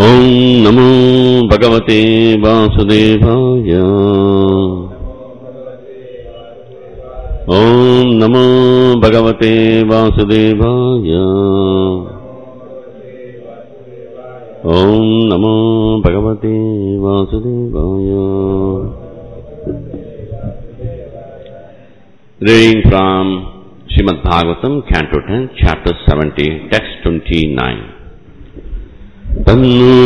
ॐ नमो भगवते वासुदेवाय ॐ नमो भगवते वासुदेवाय ॐ नमो भगवते वासुदेवाय Reading from Srimad Bhagavatam, Canto 10, Chapter 70, Text 29. तन्नो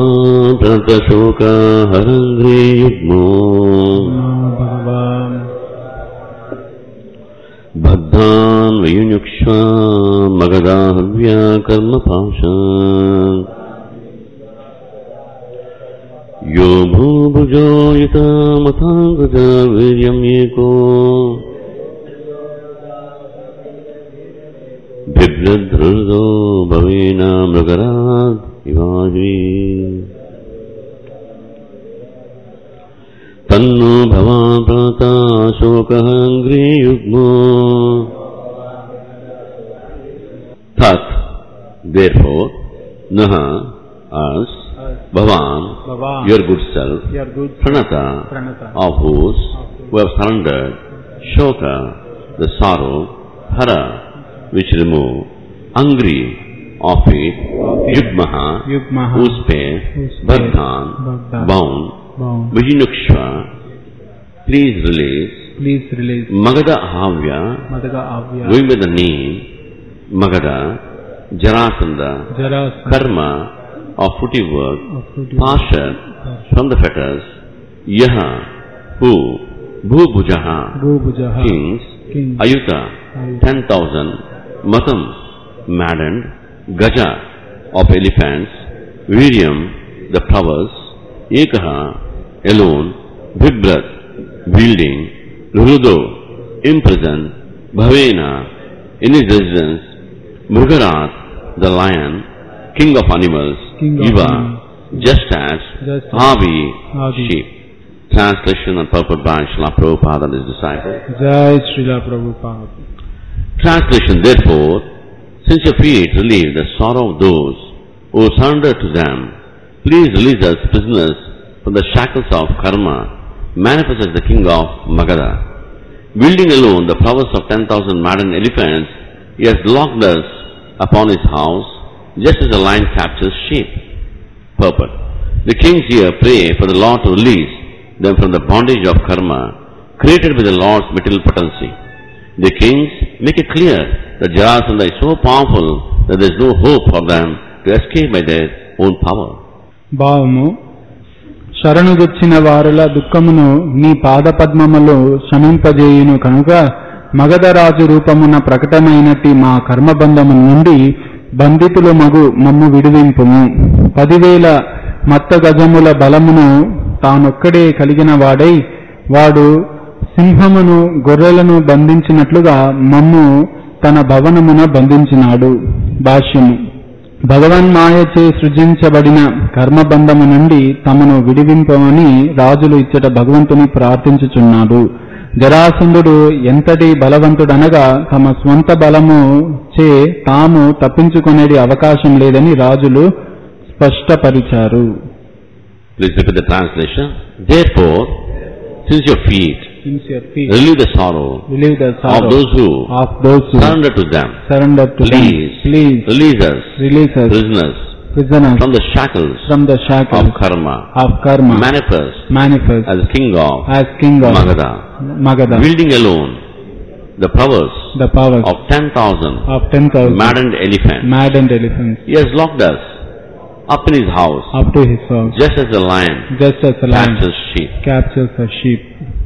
भवान्तशोकहरङ्ग्रे युग्मो भगवान् बद्धान् वियुञुक्ष्वा मगदाहव्या कर्मपाशान् यो भूभुजो युतामथाङ्गजा वीर्यम् एको बिभ्रद्धृदो भवेन मृगरात् इवाजी तन्नो भवान् प्राता शोकहङ्ग्रे युग्मो तत् therefore naha us bhavan Bhavan, your good self your good pranata Pranata. of whose who have surrendered shoka the sorrow hara which remove angri of it yugmaha Yugmaha, whose pair whose pair, bardhan Bardhan, bound bound. vijinukshva please release Please release magada ahavya Madaga Avya, going by the name magada jarasandha Jarasandha, karma of footy work of Fruity partial from the fetters yaha who bhubujaha Bhubujaha, kings King, ayuta Ayuta. ten thousand matams maddened gaja of elephants viryam the powers ekaha alone vibrat wielding rudo imprisoned bhavena in his residence mrugarat the lion king of animals King of iva animals. just as Just as avi Avi. sheep translation and purport by Srila Prabhupada and his disciples Jai Srila Prabhupada. Translation Therefore, since your feet relieve the sorrow of those who surrender to them, please release us prisoners from the shackles of karma, manifest as the king of Magadha. Wielding alone the powers of ten thousand maddened elephants, he has locked us upon his house, just as a lion captures sheep. Purport. The kings here pray for the Lord to release them from the bondage of karma, created by the Lord's material potency. The kings make it clear that Jarasandha is so powerful that there is no hope for them to escape by their own power. భావము శరణుగొచ్చిన వారుల దుఃఖమును నీ పాదపద్మములు శమింపజేయును కనుక మగధరాజు రూపమున ప్రకటమైనట్టి మా కర్మబంధము నుండి బంధితులు మగు మమ్ము విడివింపుము పదివేల మత్త గజముల బలమును తానొక్కడే కలిగిన వాడై వాడు సింహమును గొర్రెలను బంధించినట్లుగా మమ్ము తన భవనమున బంధించినాడు భాష్యము భగవన్మాయచే సృజించబడిన కర్మబంధము నుండి తమను విడివింపమని రాజులు ఇచ్చట భగవంతుని ప్రార్థించుచున్నాడు జరాసంధుడు ఎంతటి బలవంతుడనగా తమ స్వంత బలము చే తాము తప్పించుకునేది అవకాశం లేదని రాజులు స్పష్టపరిచారు Please repeat the translation. Therefore, since your feet relieve the sorrow Relieve the of sorrow those who of those who surrender to them, surrender to them. please, Please release us, release us, prisoners, prisoners, from the shackles from the of shackles karma, of karma, manifest manifest as king of as king of Magadha, Magadha, wielding alone the powers the powers of ten thousand of ten thousand maddened elephants. maddened elephants He has locked us up in his house, up to his house, just as a lion just as a lion catches sheep. captures a sheep.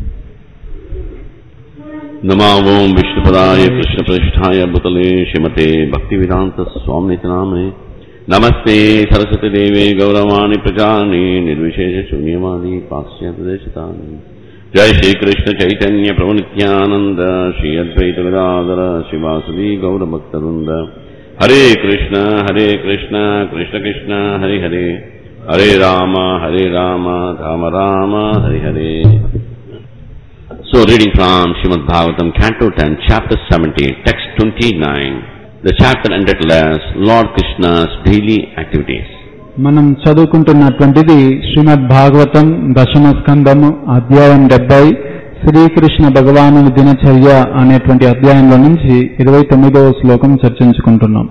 नमावो विष्णुपदाय कृष्णप्रेष्ठाय भूतले श्रीमते भक्तिवेदान्त स्वामिनिति नामने नमस्ते सरस्वती देवे गौरवाणि प्रचारिणे निर्विशेष शून्यवादी पाश्चात्यदेशतानि जय श्री कृष्ण चैतन्य प्रभु नित्यानंद श्री अद्वैत गदाधर शिवासुदी गौरभक्तवृंद हरे कृष्ण हरे कृष्ण कृष्ण कृष्ण हरे हरे हरे राम हरे राम राम राम हरे हरे So reading from Srimad Bhagavatam, Canto 10, Chapter 70, Text 29, the chapter entitled as Lord Krishna's Daily Activities. మనం చదువుకుంటున్నటువంటిది శ్రీమద్ భాగవతం దశమ స్కందము అధ్యాయం డెబ్బై శ్రీకృష్ణ భగవాను దినచర్య అనేటువంటి అధ్యాయంలో నుంచి ఇరవై తొమ్మిదవ శ్లోకం చర్చించుకుంటున్నాం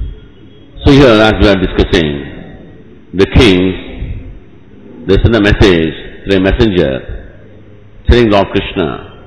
So here, as we are discussing, the kings, they send a message through a messenger telling Lord Krishna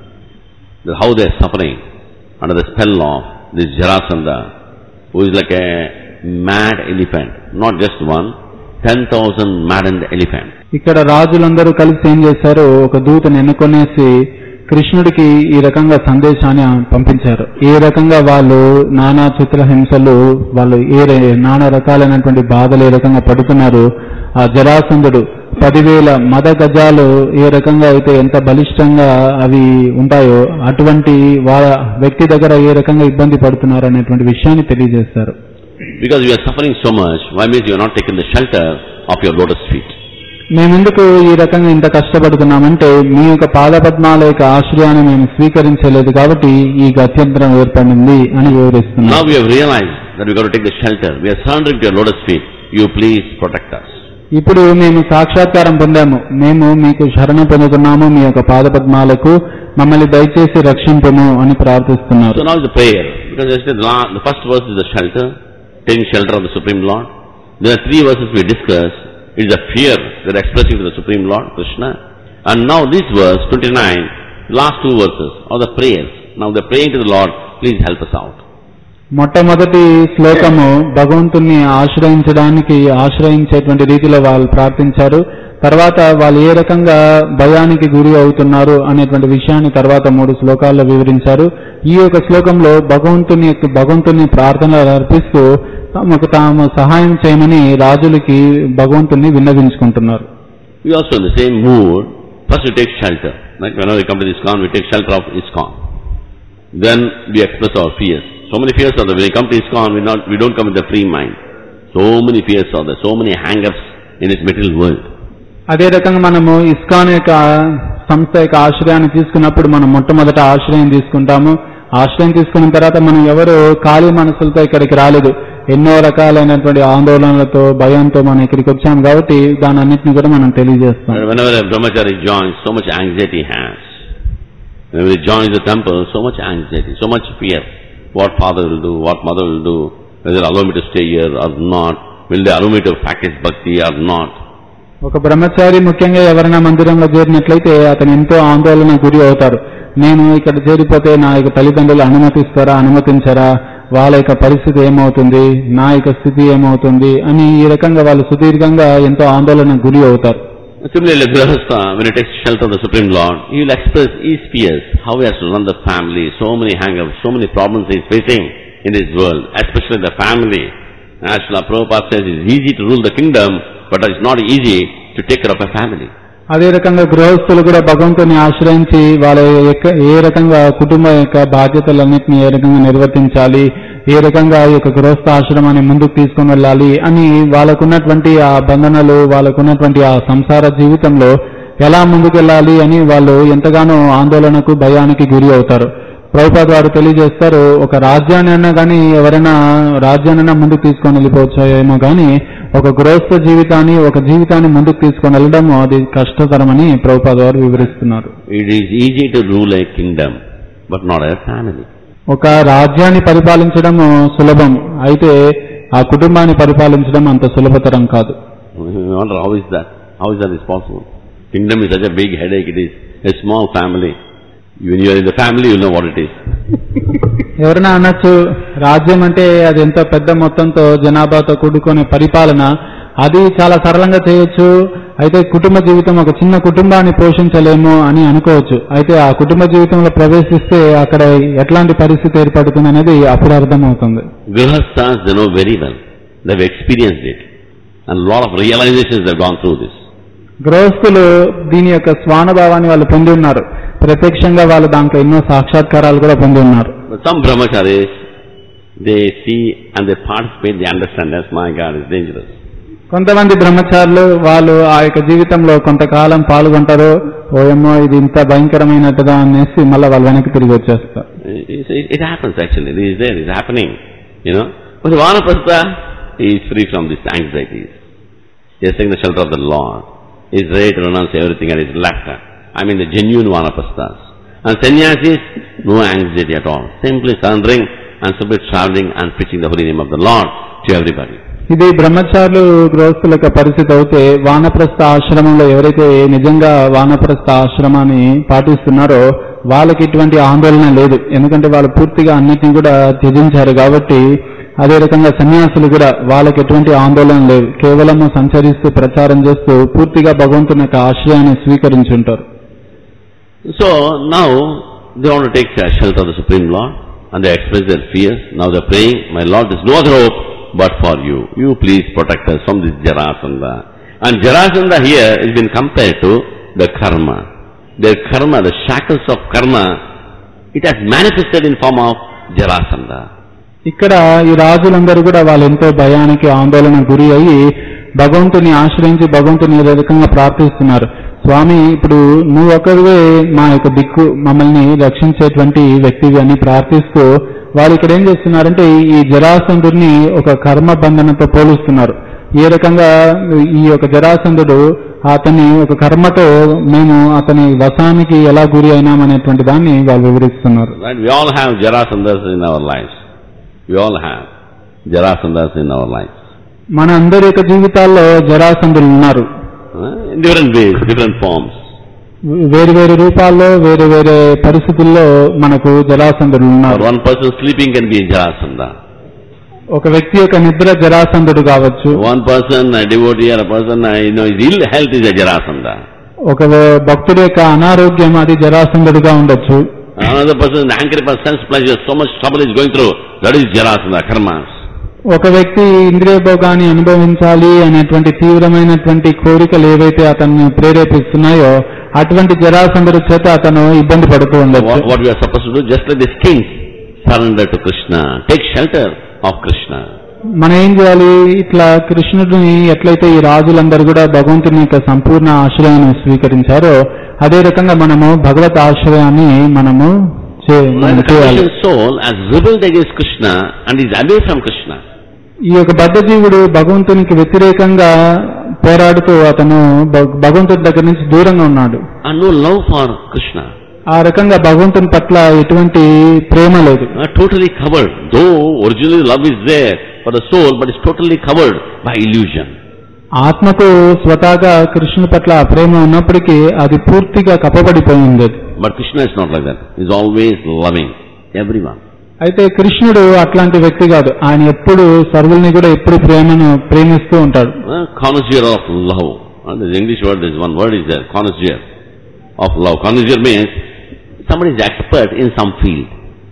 that how they are suffering under the spell of this Jarasandha, who is like a mad elephant, not just one, 10,000 maddened elephants. ఇక్కడ రాజులందరూ కలిసి ఏం చేశారు ఒక దూతను ఎన్నుకొనేసి కృష్ణుడికి ఈ రకంగా సందేశాన్ని పంపించారు ఏ రకంగా వాళ్ళు నానా చిత్రహింసలు వాళ్ళు ఏ ర- నానా రకాలైనటువంటి బాధలు ఏ రకంగా పడుతున్నారు ఆ జరాసంధుడు పదివేల మద గజాలు ఏ రకంగా అయితే ఎంత బలిష్టంగా అవి ఉంటాయో అటువంటి వాళ్ళ వ్యక్తి దగ్గర ఏ రకంగా ఇబ్బంది పడుతున్నారు అనేటువంటి విషయాన్ని తెలియజేస్తారు Because we are suffering so much, why means you are not taking the shelter of your lotus feet? మేమెందుకు ఈ రకంగా ఇంత కష్టపడుతున్నామంటే మీ యొక్క పాదపద్మాల యొక్క ఆశ్రయాన్ని మేము స్వీకరించలేదు కాబట్టి ఈ గత్యంతరం ఏర్పడింది అని వివరిస్తున్నాం Now we have realized that we got to take the shelter. We are surrendering to your lotus feet. You please protect us. ఇప్పుడు మేము సాక్షాత్కారం పొందాము మేము మీకు శరణ పొందుతున్నాము మీ యొక్క పాదపద్మాలకు మమ్మల్ని దయచేసి రక్షింపము అని ప్రార్థిస్తున్నారు So now is the prayer. Because yesterday the, la- the first verse is the shelter, taking shelter of the Supreme Lord. There are three verses we discussed. It is a fear that are expressing to the Supreme Lord, Krishna. And now this verse, 29, last two verses are the prayers. Now they're praying to the Lord, please help us out. మొట్టమొదటి శ్లోకము భగవంతుణ్ణి ఆశ్రయించడానికి ఆశ్రయించేటువంటి రీతిలో వాళ్ళు ప్రార్థించారు తర్వాత వాళ్ళు ఏ రకంగా భయానికి గురి అవుతున్నారు అనేటువంటి విషయాన్ని తర్వాత మూడు శ్లోకాల్లో వివరించారు ఈ యొక్క శ్లోకంలో భగవంతుని యొక్క భగవంతుని ప్రార్థనలు అర్పిస్తూ తమకు తాము సహాయం చేయమని రాజులకి భగవంతుణ్ణి విన్నవించుకుంటున్నారు We also in the same mood, first we take shelter. Like whenever we come to ISKCON, we take shelter of ISKCON. Then we express our fears. So many fears are there. When we come to ISKCON, we, not, we don't come with a free mind. So many fears are there. So many hang-ups in this material world. అదే రకంగా మనము ISKCON యొక్క సంస్థ యొక్క ఆశ్రయాన్ని తీసుకున్నప్పుడు మనం మొట్టమొదట ఆశ్రయం తీసుకుంటాము ఆశ్రయం తీసుకున్న తర్వాత మనం ఎవరు ఖాళీ మనసులతో ఇక్కడికి రాలేదు ఎన్నో రకాలైనటువంటి ఆందోళనలతో భయంతో మనం ఇక్కడికి వచ్చాం కాబట్టి దాని అన్నింటినీ కూడా మనం తెలియజేస్తాం And whenever a brahmachari joins, so much anxiety he has. Whenever he joins the temple, so much anxiety, so much fear. What father will do, what mother will do, whether they allow me to stay here or not, will they allow me to practice bhakti or not. ఒక బ్రహ్మచారి ముఖ్యంగా ఎవరైనా మందిరంలో చేరినట్లయితే అతను ఎంతో ఆందోళన గురి అవుతారు నేను ఇక్కడ చేరిపోతే నా యొక్క తల్లిదండ్రులు అనుమతిస్తారా అనుమతించరా వాళ్ళ యొక్క పరిస్థితి ఏమవుతుంది నా యొక్క స్థితి ఏమవుతుంది అని ఈ రకంగా వాళ్ళు సుదీర్ఘంగా ఎంతో ఆందోళన గురి అవుతారు Similarly, Grihastha, when he takes shelter of the Supreme Lord, he will express his fears, how he has to run the family, so many hang-ups, so many problems he is facing in this world, especially the family. As Srila Prabhupada says, it's easy to rule the kingdom, but it's not easy to take care of a family. అదే రకంగా గృహస్థులు కూడా భగవంతుని ఆశ్రయించి వాళ్ళ యొక్క ఏ రకంగా కుటుంబ యొక్క బాధ్యతలన్నింటినీ ఏ రకంగా నిర్వర్తించాలి ఏ రకంగా ఈ యొక్క గృహస్థ ఆశ్రమాన్ని ముందుకు తీసుకొని వెళ్ళాలి అని వాళ్ళకున్నటువంటి ఆ బంధనలు వాళ్ళకున్నటువంటి ఆ సంసార జీవితంలో ఎలా ముందుకెళ్ళాలి అని వాళ్ళు ఎంతగానో ఆందోళనకు భయానికి గురి అవుతారు ప్రభుపాద్ వారు తెలియజేస్తారు ఒక రాజ్యాన్ని అన్నా కానీ ఎవరైనా రాజ్యాన్నైనా ముందుకు తీసుకొని వెళ్ళిపోవచ్చేమో కానీ ఒక గృహస్థ జీవితాన్ని ఒక జీవితాన్ని ముందుకు తీసుకొని వెళ్ళడం అది కష్టతరమని ప్రభుపాద్ వారు వివరిస్తున్నారు It is easy to rule a kingdom, but not a family. ఒక రాజ్యాన్ని పరిపాలించడం సులభం అయితే ఆ కుటుంబాన్ని పరిపాలించడం అంత సులభతరం కాదు You wonder how is that? How is that is possible? Kingdom is such a big headache, it is a small family. When you are in the family, you know what it is. ఎవరైనా అనొచ్చు రాజ్యం అంటే అది ఎంతో పెద్ద మొత్తంతో జనాభాతో కూడుకునే పరిపాలన అది చాలా సరళంగా చేయొచ్చు అయితే కుటుంబ జీవితం ఒక చిన్న కుటుంబాన్ని పోషించలేము అని అనుకోవచ్చు అయితే ఆ కుటుంబ జీవితంలో ప్రవేశిస్తే అక్కడ ఎట్లాంటి పరిస్థితి ఏర్పడుతుంది అనేది అప్పుడు అర్థమవుతుంది Grihasthas, they know very well. They've experienced it. And a lot of realizations they've gone through this. గృహస్థులు దీని యొక్క స్వానుభావాన్ని వాళ్ళు పొంది ఉన్నారు ప్రత్యక్షంగా వాళ్ళు దాంట్లో ఎన్నో సాక్షాత్కారాలు కూడా పొంది ఉన్నారు But some brahmacharis, they see and they participate, they understand that's my God, it's dangerous. కొంతమంది బ్రహ్మచారులు వాళ్ళు ఆ యొక్క జీవితంలో కొంతకాలం పాల్గొంటారు ఓయమ్మో ఇది ఇంత భయంకరమైనట్టుగా అనేసి మళ్ళీ వాళ్ళు వెనక్కి తిరిగి వచ్చేస్తారు It, it, it happens actually, it is there, it's happening, you know. But Vanaprastha, he is free from these anxieties. He is taking the shelter of the Lord. He is ready to renounce everything and is left. I mean the genuine vanaprasthas. And sannyasis, no anxiety at all. Simply surrendering and simply traveling and preaching the holy name of the Lord to everybody. ఇది బ్రహ్మచారులు గృహస్థుల యొక్క పరిస్థితి అయితే వానప్రస్థ ఆశ్రమంలో ఎవరైతే నిజంగా వానప్రస్థ ఆశ్రమాన్ని పాటిస్తున్నారో వాళ్ళకి ఇటువంటి ఆందోళన లేదు ఎందుకంటే వాళ్ళు పూర్తిగా అన్నిటిని కూడా త్యజించారు కాబట్టి అదే రకంగా సన్యాసులు కూడా వాళ్ళకి ఎటువంటి ఆందోళన లేదు కేవలము సంచరిస్తూ ప్రచారం చేస్తూ పూర్తిగా భగవంతుని యొక్క ఆశ్రయాన్ని స్వీకరించుంటారు So now they want to take uh, shelter of the Supreme Lord and they express their fears. Now they are praying, My Lord, there is no other hope but for you. You please protect us from this Jarasandha. And Jarasandha here has been compared to the karma. Their karma, the shackles of karma, it has manifested in form of Jarasandha. ఇక్కడ ఈ రాజులందరూ కూడా వాళ్ళు ఎంతో భయానికి ఆందోళన గురి అయ్యి భగవంతుని ఆశ్రయించి భగవంతుని ఏ రకంగా ప్రార్థిస్తున్నారు స్వామి ఇప్పుడు నువ్వు ఒకరివే మా యొక్క దిక్కు మమ్మల్ని రక్షించేటువంటి వ్యక్తివి అని ప్రార్థిస్తూ వాళ్ళు ఇక్కడ ఏం చేస్తున్నారంటే ఈ జరాసంధుడిని ఒక కర్మ బంధనతో పోలుస్తున్నారు ఏ రకంగా ఈ యొక్క జరాసంధుడు అతని ఒక కర్మతో మేము అతని వశానికి ఎలా గురి అయినామనేటువంటి దాన్ని వాళ్ళు వివరిస్తున్నారు Right? We all have Jarasandhas in our lives. We all have Jarasandhas in our lives. మన అందరి యొక్క జీవితాల్లో జరాసంధులు ఉన్నారు Uh, in different ways, different forms. వేరు వేరు రూపాల్లో వేరు వేరే పరిస్థితుల్లో మనకు జరాసంధులు Or ఉన్నారు one person sleeping can be Jarasandha. ఒక వ్యక్తి యొక్క నిద్ర జరాసంధుడు కావచ్చు One person, a devotee or a person, uh, you know, his ill health is a Jarasandha. ఒక భక్తుడి యొక్క అనారోగ్యం అది జరాసంధుడుగా ఉండొచ్చు Another person is angry for sense pleasure, so much trouble is going through. That is Jarasandha, karmas. ఒక వ్యక్తి ఇంద్రియ భోగాన్ని అనుభవించాలి అనేటువంటి తీవ్రమైనటువంటి కోరికలు ఏవైతే అతన్ని ప్రేరేపిస్తున్నాయో అటువంటి జరాసంధుడి చేత అతను ఇబ్బంది పడుతూ ఉండొచ్చు What, what we are supposed to do, just like these kings, surrender to Krishna, take shelter of Krishna. మనం ఏం చేయాలి ఇట్లా కృష్ణుడిని ఎట్లయితే ఈ రాజులందరూ కూడా భగవంతుని యొక్క సంపూర్ణ ఆశ్రయాన్ని స్వీకరించారో అదే రకంగా మనము భగవత్ ఆశ్రయాన్ని మనము చే- When మనం the చేయాలి conditioned soul has rebelled against Krishna and is away from Krishna, ఈ యొక్క బద్ధజీవుడు భగవంతునికి వ్యతిరేకంగా పోరాడుతూ అతను భగ- భగవంతుడి దగ్గర నుంచి దూరంగా ఉన్నాడు and no love for Krishna, ఆ రకంగా భగవంతుని పట్ల ఎటువంటి ప్రేమ లేదు uh, totally covered. Though originally love is there for the soul, but it's totally covered by illusion. ఆత్మకు స్వతహాగా కృష్ణుని పట్ల ఆ ప్రేమ ఉన్నప్పటికీ అది పూర్తిగా కప్పబడిపోయింది అది. But Krishna is not like that. He's always loving everyone. అయితే కృష్ణుడు అట్లాంటి వ్యక్తి కాదు ఆయన ఎప్పుడు సర్వుల్ని కూడా ఎప్పుడు ప్రేమను ప్రేమిస్తూ ఉంటాడు Uh, connoisseur of love. Uh, there's English word, there's one word is there, connoisseur of love. Connoisseur means somebody is expert in some field.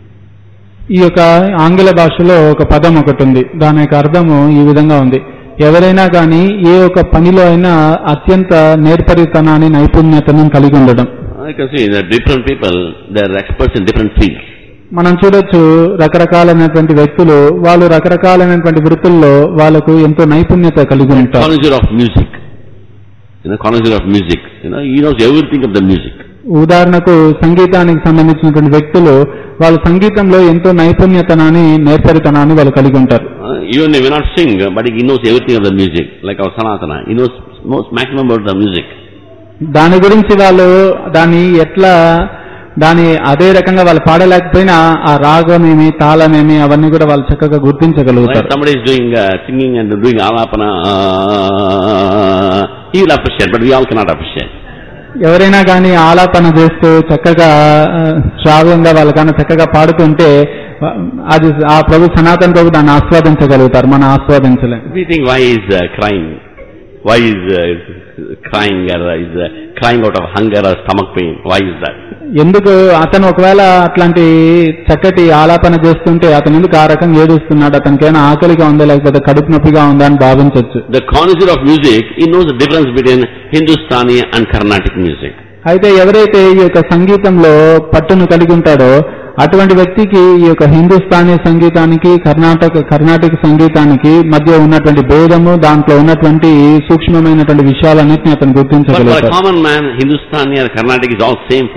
ఈ యొక్క ఆంగ్ల భాషలో ఒక పదం ఒకటి ఉంది దాని యొక్క అర్థము ఈ విధంగా ఉంది ఎవరైనా కానీ ఏ ఒక్క పనిలో అయినా అత్యంత నేర్పరితనాన్ని నైపుణ్యతను కలిగి ఉండడం I can see that different people, they are experts in different fields. మనం చూడొచ్చు రకరకాలైనటువంటి వ్యక్తులు వాళ్ళు రకరకాలైనటువంటి వృత్తుల్లో వాళ్ళకు ఎంతో నైపుణ్యత కలిగి ఉంటారు Connoisseur of music. You know, connoisseur of music. You know, he knows everything of the music. ఉదాహరణకు సంగీతానికి సంబంధించినటువంటి వ్యక్తులు వాళ్ళు సంగీతంలో ఎంతో నైపుణ్యతనాన్ని నేర్పరితనాన్ని వాళ్ళు కలిగి ఉంటారు Uh, even he may not sing, but he knows everything of the music. Like our Sanatana, he knows most maximum about the music. దాని గురించి వాళ్ళు దాన్ని ఎట్లా దాని అదే రకంగా వాళ్ళు పాడలేకపోయినా ఆ రాగమేమి తాళమేమి అవన్నీ కూడా వాళ్ళు చక్కగా When గుర్తించగలుగుతారు somebody is doing uh, singing and doing alapana, uh, he will appreciate, but we all cannot appreciate. ఎవరైనా కానీ ఆలాపన చేస్తూ చక్కగా ఆ, శ్రావ్యంగా వాళ్ళకన్నా చక్కగా పాడుతుంటే ఆ, అది ఆ ప్రభు సనాతన ప్రభు దాన్ని ఆస్వాదించగలుగుతారు మనం ఆస్వాదించలేం We think why is uh, crying? Why is uh, crying or is uh, crying out of hunger or stomach pain? Why is that? ఎందుకు అతను ఒకవేళ అట్లాంటి చక్కటి ఆలాపన చేస్తుంటే అతను ఎందుకు ఆ రకంగా ఏడుస్తున్నాడు అతనికి ఏమైనా ఆకలిగా ఉందా లేకపోతే కడుపు నొప్పిగా ఉందా అని భావించవచ్చు The connoisseur of music, he knows the difference between Hindustani and Carnatic music. అయితే ఎవరైతే ఈ యొక్క సంగీతంలో పట్టును కలిగి ఉంటాడో అటువంటి వ్యక్తికి ఈ యొక్క హిందుస్థానీ సంగీతానికి కర్ణాటక కర్ణాటక సంగీతానికి మధ్య ఉన్నటువంటి భేదము దాంట్లో ఉన్నటువంటి సూక్ష్మమైనటువంటి విషయాలన్నింటినీ అతను But for a గుర్తించగలుగుతాడు common man, Hindustani or Carnatic is all same for him.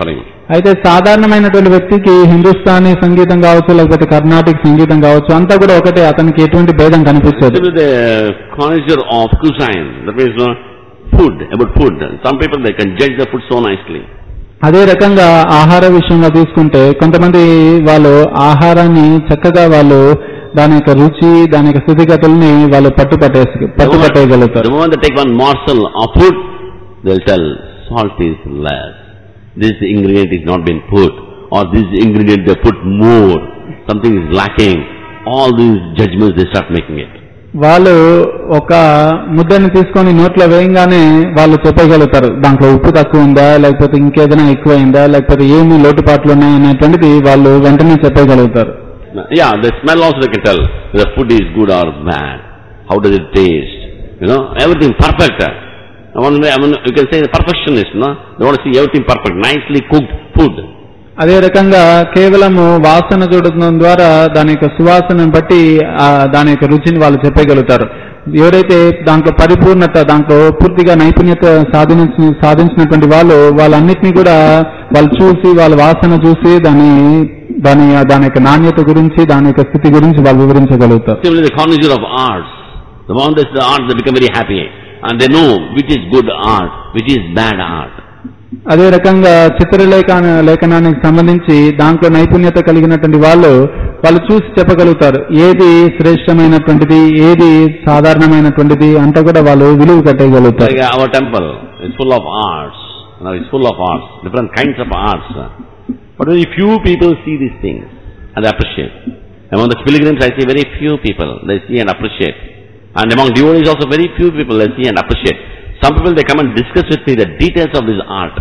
అయితే సాధారణమైనటువంటి వ్యక్తికి హిందుస్థానీ సంగీతం కావచ్చు లేకపోతే కర్ణాటిక్ సంగీతం కావచ్చు అంతా కూడా ఒకటే అతనికి ఎటువంటి భేదం కనిపించదు Similarly, the connoisseur of cuisine, that means uh, food, about food. Some people, they can judge the food so nicely. అదే రకంగా ఆహార విషయంలో తీసుకుంటే కొంతమంది వాళ్ళు ఆహారాన్ని చక్కగా వాళ్ళు దాని యొక్క రుచి దాని యొక్క స్థితిగతుల్ని వాళ్ళు పట్టుపట్టేసి The పట్టుపట్టేయగలుగుతారు moment they take one morsel of food, they'll tell salt is less. This ingredient is not been put, or this ingredient they put more. Something is lacking. All these judgments they start making it. వాళ్ళు ఒక ముద్దని తీసుకొని నోట్లో వేయంగానే వాళ్ళు చెప్పగలుగుతారు దాంట్లో ఉప్పు తక్కువ ఉందా లేకపోతే ఇంకేదైనా ఎక్కువైందా లేకపోతే ఏమి లోటుపాట్లు ఉన్నాయి అనేటువంటిది వాళ్ళు వెంటనే చెప్పగలుగుతారు Yeah, the smell also they can tell whether food is good or bad. How does it taste? You know, everything perfect. I mean, I mean, you can say the perfectionist, no? They want to see everything perfect, nicely cooked food. అదే రకంగా కేవలము వాసన చూడటం ద్వారా దాని యొక్క సువాసనను బట్టి ఆ దాని యొక్క రుచిని వాళ్ళు చెప్పగలుగుతారు ఎవరైతే దాంట్లో పరిపూర్ణత దాంట్లో పూర్తిగా నైపుణ్యత సాధించి సాధించినటువంటి వాళ్ళు వాళ్ళన్నిటినీ కూడా వాళ్ళు చూసి వాళ్ళ వాసన చూసి దాని దాని దాని యొక్క నాణ్యత గురించి దాని యొక్క స్థితి గురించి వాళ్ళు వివరించగలుగుతారు Similarly, the connoisseur of arts, the one that's the art, they become very happy. And they know which is good art, which is bad art. అదే రకంగా చిత్రలేఖ లేఖనానికి సంబంధించి దాంట్లో నైపుణ్యత కలిగినటువంటి వాళ్ళు వాళ్ళు చూసి చెప్పగలుగుతారు ఏది శ్రేష్టమైనటువంటిది ఏది సాధారణమైనటువంటిది అంతా కూడా వాళ్ళు విలువ కట్టేయగలుగుతారు Like our temple is full of arts. Now it's full of arts, different kinds of arts. But very few people see these things and they appreciate. Among the pilgrims I see very few people, they see and appreciate. And among devotees also very few people they see and appreciate. Some people they come and discuss with me the details of this art.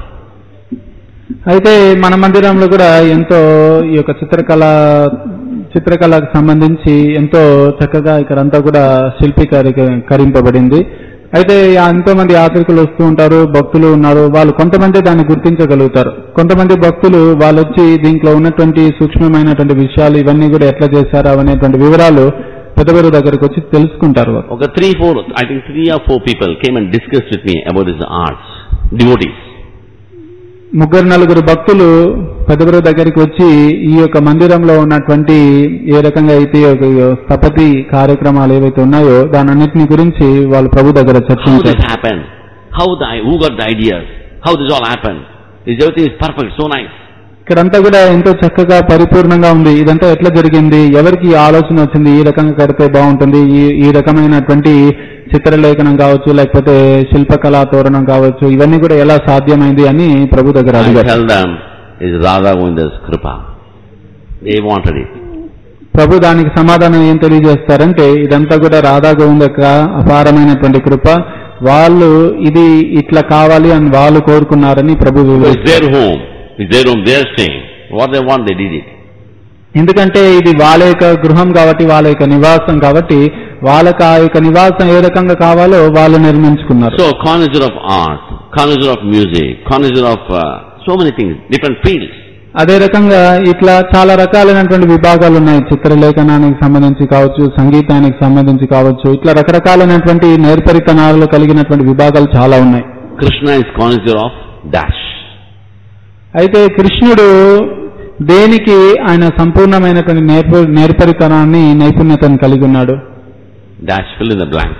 అయితే మన మందిరంలో కూడా ఎంతో ఈ యొక్క చిత్రకళ చిత్రకళకు సంబంధించి ఎంతో చక్కగా ఇక్కడంతా కూడా శిల్పీకరింపబడింది అయితే ఎంతో మంది యాత్రికులు వస్తూ ఉంటారు భక్తులు ఉన్నారు వాళ్ళు కొంతమంది దాన్ని గుర్తించగలుగుతారు కొంతమంది భక్తులు వాళ్ళు వచ్చి దీంట్లో ఉన్నటువంటి సూక్ష్మమైనటువంటి విషయాలు ఇవన్నీ కూడా ఎట్లా చేశారు అనేటువంటి వివరాలు పెద్దవారి దగ్గరకు వచ్చి తెలుసుకుంటారు వారు. Okay, three, four, I think three or four people came and discussed with me about this arts, devotees. ముగ్గురు నలుగురు భక్తులు పెద్దగురు దగ్గరికి వచ్చి ఈ యొక్క మందిరంలో ఉన్నటువంటి ఏ రకంగా అయితే ఈ యొక్క స్థపతి కార్యక్రమాలు ఏవైతే ఉన్నాయో దానన్నిటిని గురించి వాళ్ళు ప్రభు దగ్గర How this చర్చించారు happened? How the, who got the ideas? How this all happened? Is everything is perfect, so nice. ఇక్కడంతా కూడా ఎంతో చక్కగా పరిపూర్ణంగా ఉంది ఇదంతా ఎట్లా జరిగింది ఎవరికి ఈ ఆలోచన వచ్చింది ఈ రకంగా కడితే బాగుంటుంది ఈ ఈ రకమైనటువంటి చిత్రలేఖనం కావచ్చు లేకపోతే శిల్పకళా తోరణం కావచ్చు ఇవన్నీ కూడా ఎలా సాధ్యమైంది అని ప్రభు దగ్గర I అడిగారు tell them, is Radha Govinda's kripa. They wanted it. ప్రభు దానికి సమాధానం ఏం తెలియజేస్తారంటే ఇదంతా కూడా రాధా గోవింద యొక్క అపారమైనటువంటి కృప వాళ్ళు ఇది ఇట్లా కావాలి అని వాళ్ళు కోరుకున్నారని ప్రభు So it's వివరిస్తారు their home. It's their home, they're staying. What they want, they did it. ఎందుకంటే ఇది వాళ్ళ యొక్క గృహం కాబట్టి వాళ్ళ యొక్క నివాసం కాబట్టి వాళ్ళకి ఆ యొక్క నివాసం ఏ రకంగా కావాలో వాళ్ళు నిర్మించుకున్నారు So connoisseur of art, connoisseur of music, connoisseur of uh, so many things, different fields. అదే రకంగా ఇట్లా చాలా రకాలైనటువంటి విభాగాలు ఉన్నాయి చిత్రలేఖనానికి సంబంధించి కావచ్చు సంగీతానికి సంబంధించి కావచ్చు ఇట్లా రకరకాలైనటువంటి నేర్పరితనాలు కలిగినటువంటి విభాగాలు చాలా ఉన్నాయి Krishna is connoisseur of dash. అయితే కృష్ణుడు దేనికి ఆయన సంపూర్ణమైనటువంటి నేర్ప నేర్పరితనాన్ని నైపుణ్యతను కలిగి ఉన్నాడు Dash, fill in the blanks.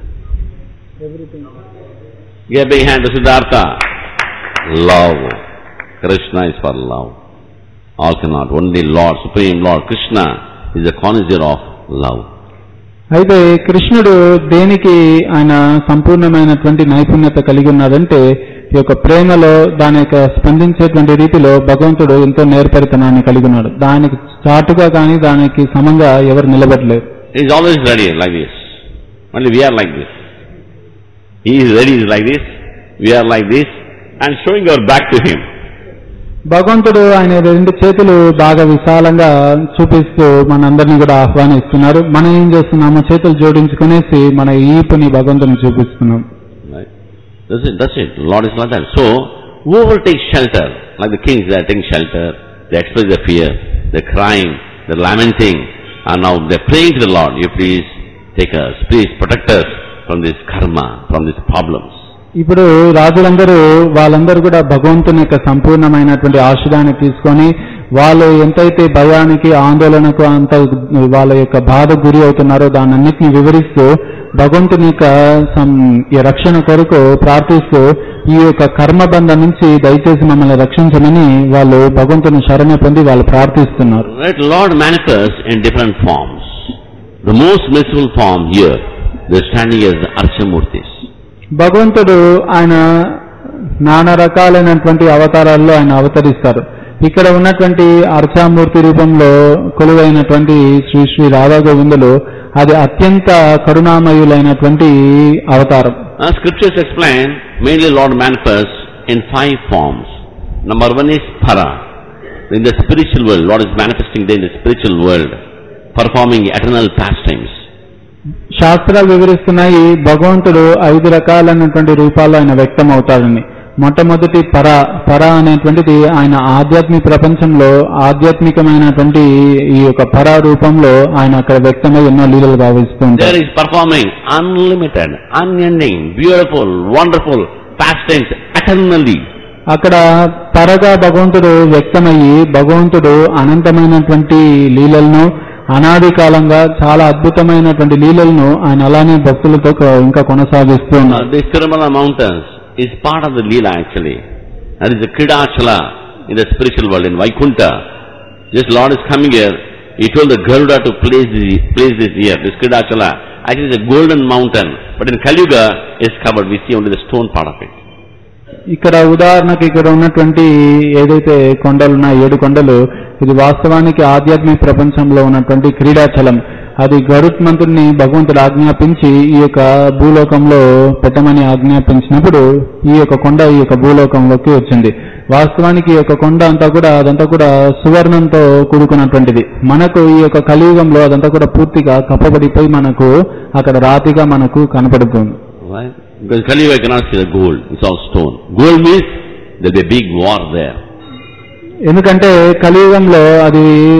Give a big hand to Siddhartha. Love. Krishna is for love. All cannot. Only Lord, Supreme Lord, Krishna is the connoisseur of love. అయితే కృష్ణుడు దేనికి ఆయన సంపూర్ణమైనటువంటి నైపుణ్యత కలిగి ఉన్నాడంటే ఈ యొక్క ప్రేమలో దాని యొక్క స్పందించేటువంటి రీతిలో భగవంతుడు ఎంతో నేర్పరితనాన్ని కలిగి ఉన్నాడు దానికి చాటుగా కానీ దానికి సమంగా ఎవరు నిలబడలేరు He is always ready like this. Only we are like this. He is ready is like this. We are like this. And showing our back to him. భగవంతుడు ఆయన రెండు చేతులు బాగా విశాలంగా చూపిస్తూ మనందరినీ కూడా ఆహ్వానిస్తున్నారు మనం ఏం చేస్తున్నాము చేతులు జోడించుకునేసి మన ఈపుని భగవంతుని చూపిస్తున్నాం Right? That's it, that's it. Lord is like that. So, whoever takes shelter, like the kings, they are taking shelter, they express their fear, they're crying, they're lamenting, and now they're praying to the Lord, you please take us, please protect us from this karma, from these problems. ఇప్పుడు రాజులందరూ వాళ్ళందరూ కూడా భగవంతుని యొక్క సంపూర్ణమైనటువంటి ఆశ్రయాన్ని తీసుకొని వాళ్ళు ఎంతైతే భయానికి ఆందోళనకు అంత వాళ్ళ యొక్క బాధ గురి అవుతున్నారో దానన్నిటిని వివరిస్తూ భగవంతుని యొక్క సం- ఈ రక్షణ కొరకు ప్రార్థిస్తూ ఈ యొక్క కర్మబంధం నుంచి దయచేసి మమ్మల్ని రక్షించమని వాళ్ళు భగవంతుని శరణ పొంది వాళ్ళు ప్రార్థిస్తున్నారు Right? Lord manifests in different forms. The most merciful form here, they're standing as the Archamurtis. భగవంతుడు ఆయన నానా రకాలైనటువంటి అవతారాల్లో ఆయన అవతరిస్తారు ఇక్కడ ఉన్నటువంటి అర్చామూర్తి రూపంలో కొలువైనటువంటి శ్రీ శ్రీ రాధా గోవిందులు అది అత్యంత కరుణామయులైనటువంటి అవతారం Uh, scriptures explain mainly Lord manifests in five forms. Number one is para. In the spiritual world, Lord is manifesting there in the spiritual world, performing eternal pastimes. శాస్త్రాలు వివరిస్తున్నాయి భగవంతుడు ఐదు రకాలైనటువంటి రూపాల్లో ఆయన వ్యక్తం అవుతాడని మొట్టమొదటి పర పర అనేటువంటిది ఆయన ఆధ్యాత్మిక ప్రపంచంలో ఆధ్యాత్మికమైనటువంటి ఈ యొక్క పర రూపంలో ఆయన అక్కడ వ్యక్తమై ఎన్నో లీలలు గావిస్తూ There ఉంటారు is performing unlimited, unending, beautiful, wonderful pastimes eternally. అక్కడ పరగా భగవంతుడు వ్యక్తమయ్యి భగవంతుడు అనంతమైనటువంటి లీలలను అనాది కాలంగా చాలా అద్భుతమైనటువంటి లీలలను ఆయన అలానే భక్తులతో కొ- ఇంకా కొనసాగిస్తూ Uh, ఉన్నారు this Tirumala mountains is part of the Leela actually. That is the Kridachala in the spiritual world in Vaikunta. This Lord is coming here. He told the Garuda to place, the, place this here, this Kridachala. Actually it's a golden mountain. But in Kali-yuga it's covered. We see only the stone part of it. ఇక్కడ ఉదాహరణకి ఇక్కడ ఉన్నటువంటి ఏదైతే కొండలు ఉన్నాయి ఏడు కొండలు ఇది వాస్తవానికి ఆధ్యాత్మిక ప్రపంచంలో ఉన్నటువంటి క్రీడాచలం అది గరుత్మంతుడిని భగవంతుడు ఆజ్ఞాపించి ఈ యొక్క భూలోకంలో పెట్టమని ఆజ్ఞాపించినప్పుడు ఈ యొక్క కొండ ఈ యొక్క భూలోకంలోకి వచ్చింది వాస్తవానికి ఈ యొక్క కొండ అంతా కూడా అదంతా కూడా సువర్ణంతో కూడుకున్నటువంటిది మనకు ఈ యొక్క కలియుగంలో అదంతా కూడా పూర్తిగా కప్పబడిపోయి మనకు అక్కడ రాతిగా మనకు కనపడుతుంది Why? Because Kali-yuga you cannot see the gold. It's all stone. Gold means there'll be a big war there. ఎందుకంటే కలియుగంలో అది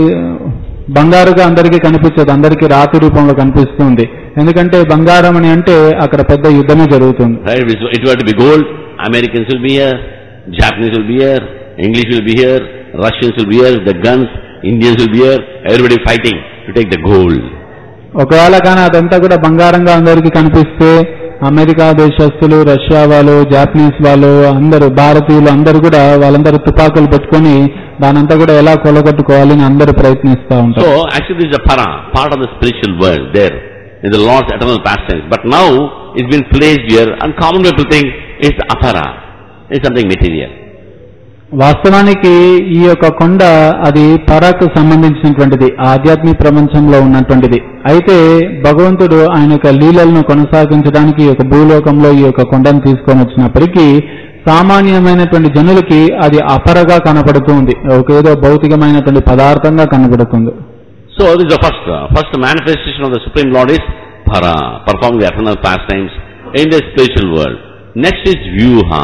బంగారుగా అందరికీ కనిపించదు అందరికీ రాతి రూపంలో కనిపిస్తుంది ఎందుకంటే బంగారం అని అంటే అక్కడ పెద్ద యుద్ధమే జరుగుతుంది Right? If it were to be gold, Americans will be here, Japanese will be here, English will be here, Russians will be here, the guns, Indians will be here, everybody fighting to take the gold. ఒకవేళ కానీ అదంతా కూడా బంగారంగా అందరికీ కనిపిస్తే America దేశస్తులు Russia వాళ్ళు Japanese వాళ్ళు అందరూ భారతీయులు అందరూ కూడా వాళ్ళందరూ తుపాకులు పెట్టుకొని దానంతా కూడా ఎలా కొలగొట్టుకోవాలి అని అందరూ ప్రయత్నిస్తూ So, ఉంటారు actually this is a para, part of the spiritual world there, in the Lord's eternal pastimes. But now, it's been placed here, and common people think it's apara, it's something material. వాస్తవానికి ఈ యొక్క కొండ అది పరాకు సంబంధించినటువంటిది ఆధ్యాత్మిక ప్రపంచంలో ఉన్నటువంటిది అయితే భగవంతుడు ఆయన యొక్క లీలలను కొనసాగించడానికి ఈ యొక్క భూలోకంలో ఈ యొక్క కొండను తీసుకొని వచ్చినప్పటికీ సామాన్యమైనటువంటి జనులకి అది అపరగా కనపడుతుంది ఒక ఏదో భౌతికమైనటువంటి పదార్థంగా కనపడుతుంది So, this is the first, uh, first manifestation of the Supreme Lord is para, performing the eternal pastimes in the spiritual world. Next is Vyuha,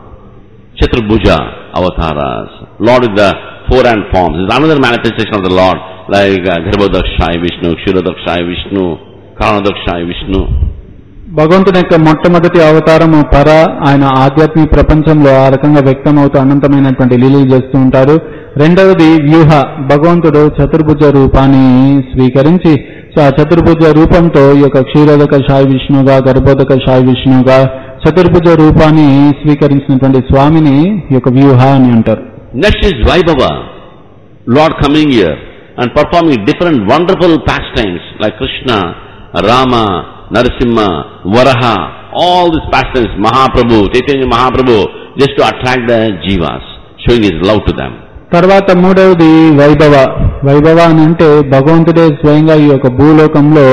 Chaturbuja avatars. Lord is the four hand forms. This is another manifestation of the Lord, like uh, Garbhodakshai Vishnu, Kshirodakshai Vishnu, Karanodakshai Vishnu. భగవంతుని యొక్క మొట్టమొదటి అవతారము పర ఆయన ఆధ్యాత్మిక ప్రపంచంలో ఆ రకంగా వ్యక్తమవుతూ అనంతమైనటువంటి లీలలు చేస్తూ ఉంటారు రెండవది వ్యూహ భగవంతుడు చతుర్భుజ రూపాన్ని స్వీకరించి సో ఆ చతుర్భుజ రూపంతో ఈ యొక్క క్షీరోదక సాయి విష్ణుగా గర్భోదక సాయి విష్ణుగా చతుర్భుజ రూపాన్ని స్వీకరించినటువంటి స్వామిని ఈ యొక్క వ్యూహ అని అంటారు Next is Vaibhava, Lord coming here and performing different wonderful pastimes like Krishna, Rama, Narasimha, Varaha, all these pastimes, Mahaprabhu, Chaitanya Mahaprabhu, just to attract the jivas, showing his love to them. తర్వాత మూడవది వైభవ వైభవ అని అంటే భగవంతుడే స్వయంగా ఈ యొక్క భూలోకంలో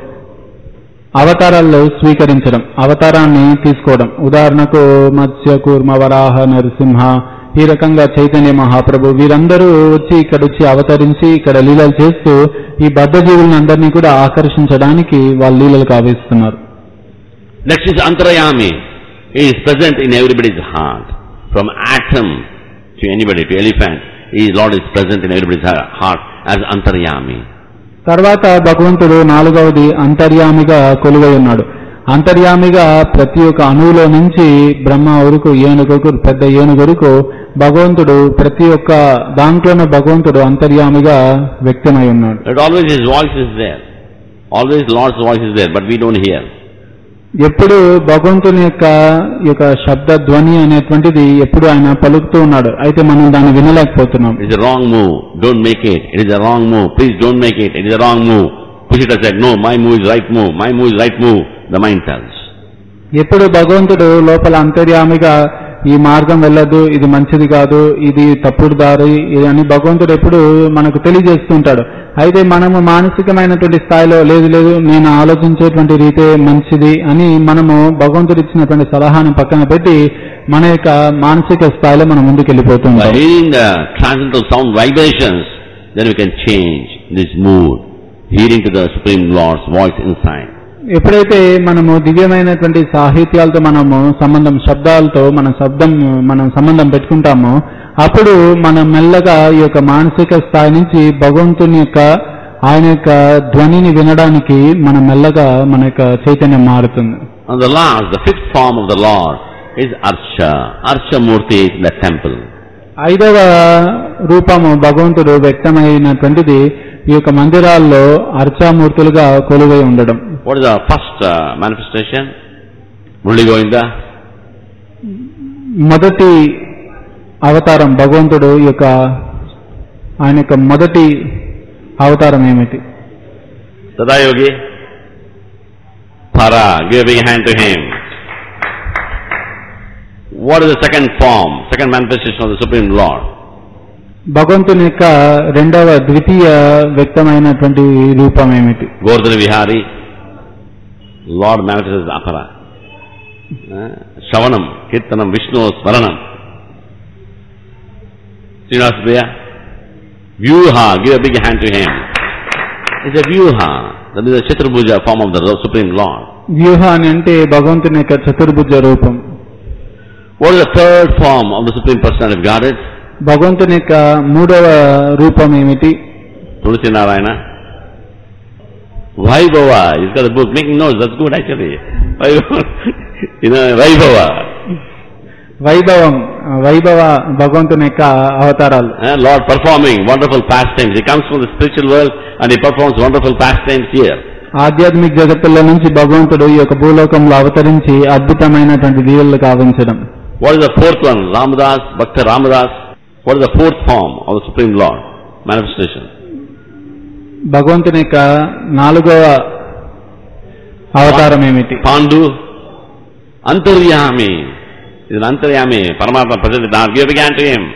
అవతారాల్లో స్వీకరించడం అవతారాన్ని తీసుకోవడం ఉదాహరణకు మత్స్య కూర్మ వరాహ నరసింహ ఈ రకంగా చైతన్య మహాప్రభు వీరందరూ వచ్చి ఇక్కడ వచ్చి అవతరించి ఇక్కడ లీలలు చేస్తూ ఈ బద్ధజీవులను అందరినీ కూడా ఆకర్షించడానికి వాళ్ళ లీలలు కావిస్తున్నారు Next is Antarayami. He is present in everybody's heart. From atom to anybody, to elephant, he, Lord is present in everybody's ha- heart as Antaryami. తర్వాత భగవంతుడు నాలుగవది అంతర్యామిగా కొలువై ఉన్నాడు అంతర్యామిగా ప్రతి ఒక్క అణువులో నుంచి బ్రహ్మ వరకు ఏనుగుకు పెద్ద ఏనుగురుకు భగవంతుడు ప్రతి ఒక్క దాంట్లోనూ భగవంతుడు అంతర్యామిగా వ్యక్తమై ఉన్నాడు But always his voice is there. Always Lord's voice is there, but we don't hear. ఎప్పుడు భగవంతుని యొక్క ఈ యొక్క శబ్ద ధ్వని అనేటువంటిది ఎప్పుడు ఆయన పలుకుతూ ఉన్నాడు అయితే మనం దాన్ని వినలేకపోతున్నాం It is a wrong move. Don't make it. It is a wrong move. Please don't make it. It is a wrong move. Push it aside. No, my move is right move. My move is right move. The mind tells. ఎప్పుడు భగవంతుడు లోపల అంతర్యామిగా ఈ మార్గం వెళ్ళదు ఇది మంచిది కాదు ఇది తప్పుడు దారి ఇది అని భగవంతుడు ఎప్పుడు మనకు తెలియజేస్తుంటాడు అయితే మనము మానసికమైనటువంటి స్థాయిలో లేదు లేదు నేను ఆలోచించేటువంటి రీతే మంచిది అని మనము భగవంతుడు ఇచ్చినటువంటి సలహాను పక్కన పెట్టి మన యొక్క మానసిక స్థాయిలో మనం By ముందుకెళ్ళిపోతుంటాం hearing the transcendental sound vibrations, then we can change this mood. Hearing to the Supreme Lord's voice inside. ఎప్పుడైతే మనము దివ్యమైనటువంటి సాహిత్యాలతో మనము సంబంధం శబ్దాలతో మన శబ్దం మనం సంబంధం పెట్టుకుంటామో అప్పుడు మనం మెల్లగా ఈ యొక్క మానసిక స్థాయి నుంచి భగవంతుని యొక్క ఆయన యొక్క ధ్వనిని వినడానికి మనం మెల్లగా మన యొక్క చైతన్యం మారుతుంది And the last, the fifth form of the Lord is Archa. Archa Murti is in the temple. ఐదవ రూపము భగవంతుడు వ్యక్తమైనటువంటిది ఈ యొక్క మందిరాల్లో అర్చామూర్తులుగా కొలువై ఉండడం What is the first uh, manifestation? Murli Govinda. మొదటి అవతారం భగవంతుడు ఈ యొక్క ఆయన యొక్క మొదటి అవతారం ఏమిటి Sada Yogi. Para. Give a big hand to him. What is the second form, second manifestation of the Supreme Lord? భగవంతుని యొక్క రెండవ ద్వితీయ వ్యక్తమైనటువంటి రూపం ఏమిటి Govardhana Vihari. Lord manifests as Apara. Uh, Shavanam, Kirtanam, Vishnu, Smaranam. Srinivas Priya. Vyuha, give a big hand to him. It's a Vyuha. That is a Chaturbuja form of the Supreme Lord. వ్యూహ అని అంటే భగవంతుని యొక్క చతుర్భుజ రూపం What is the third form of the Supreme Personality of Godhead? భగవంతుని యొక్క మూడవ రూపం ఏమిటి Tulsi Narayana. Vaibhava. He's got a book making notes. That's good actually. Vaibhava. you know, Vaibhava. వైభవం వైభవ భగవంతుని యొక్క అవతారాలు Eh, Lord performing wonderful pastimes. He comes from the spiritual world and he performs wonderful pastimes here. ఆధ్యాత్మిక జగత్తులో నుంచి భగవంతుడు ఈ యొక్క భూలోకంలో అవతరించి అద్భుతమైనటువంటి దీవులు కావించడం What is the fourth one? Ramadas, Bhakta Ramadas. What is the fourth form of the Supreme Lord? Manifestation. భగవంతుని యొక్క నాలుగవ అవతారం ఏమిటి Pandu, Antaryami. He's an Antaryami. Paramatma present now. Give a big hand to him.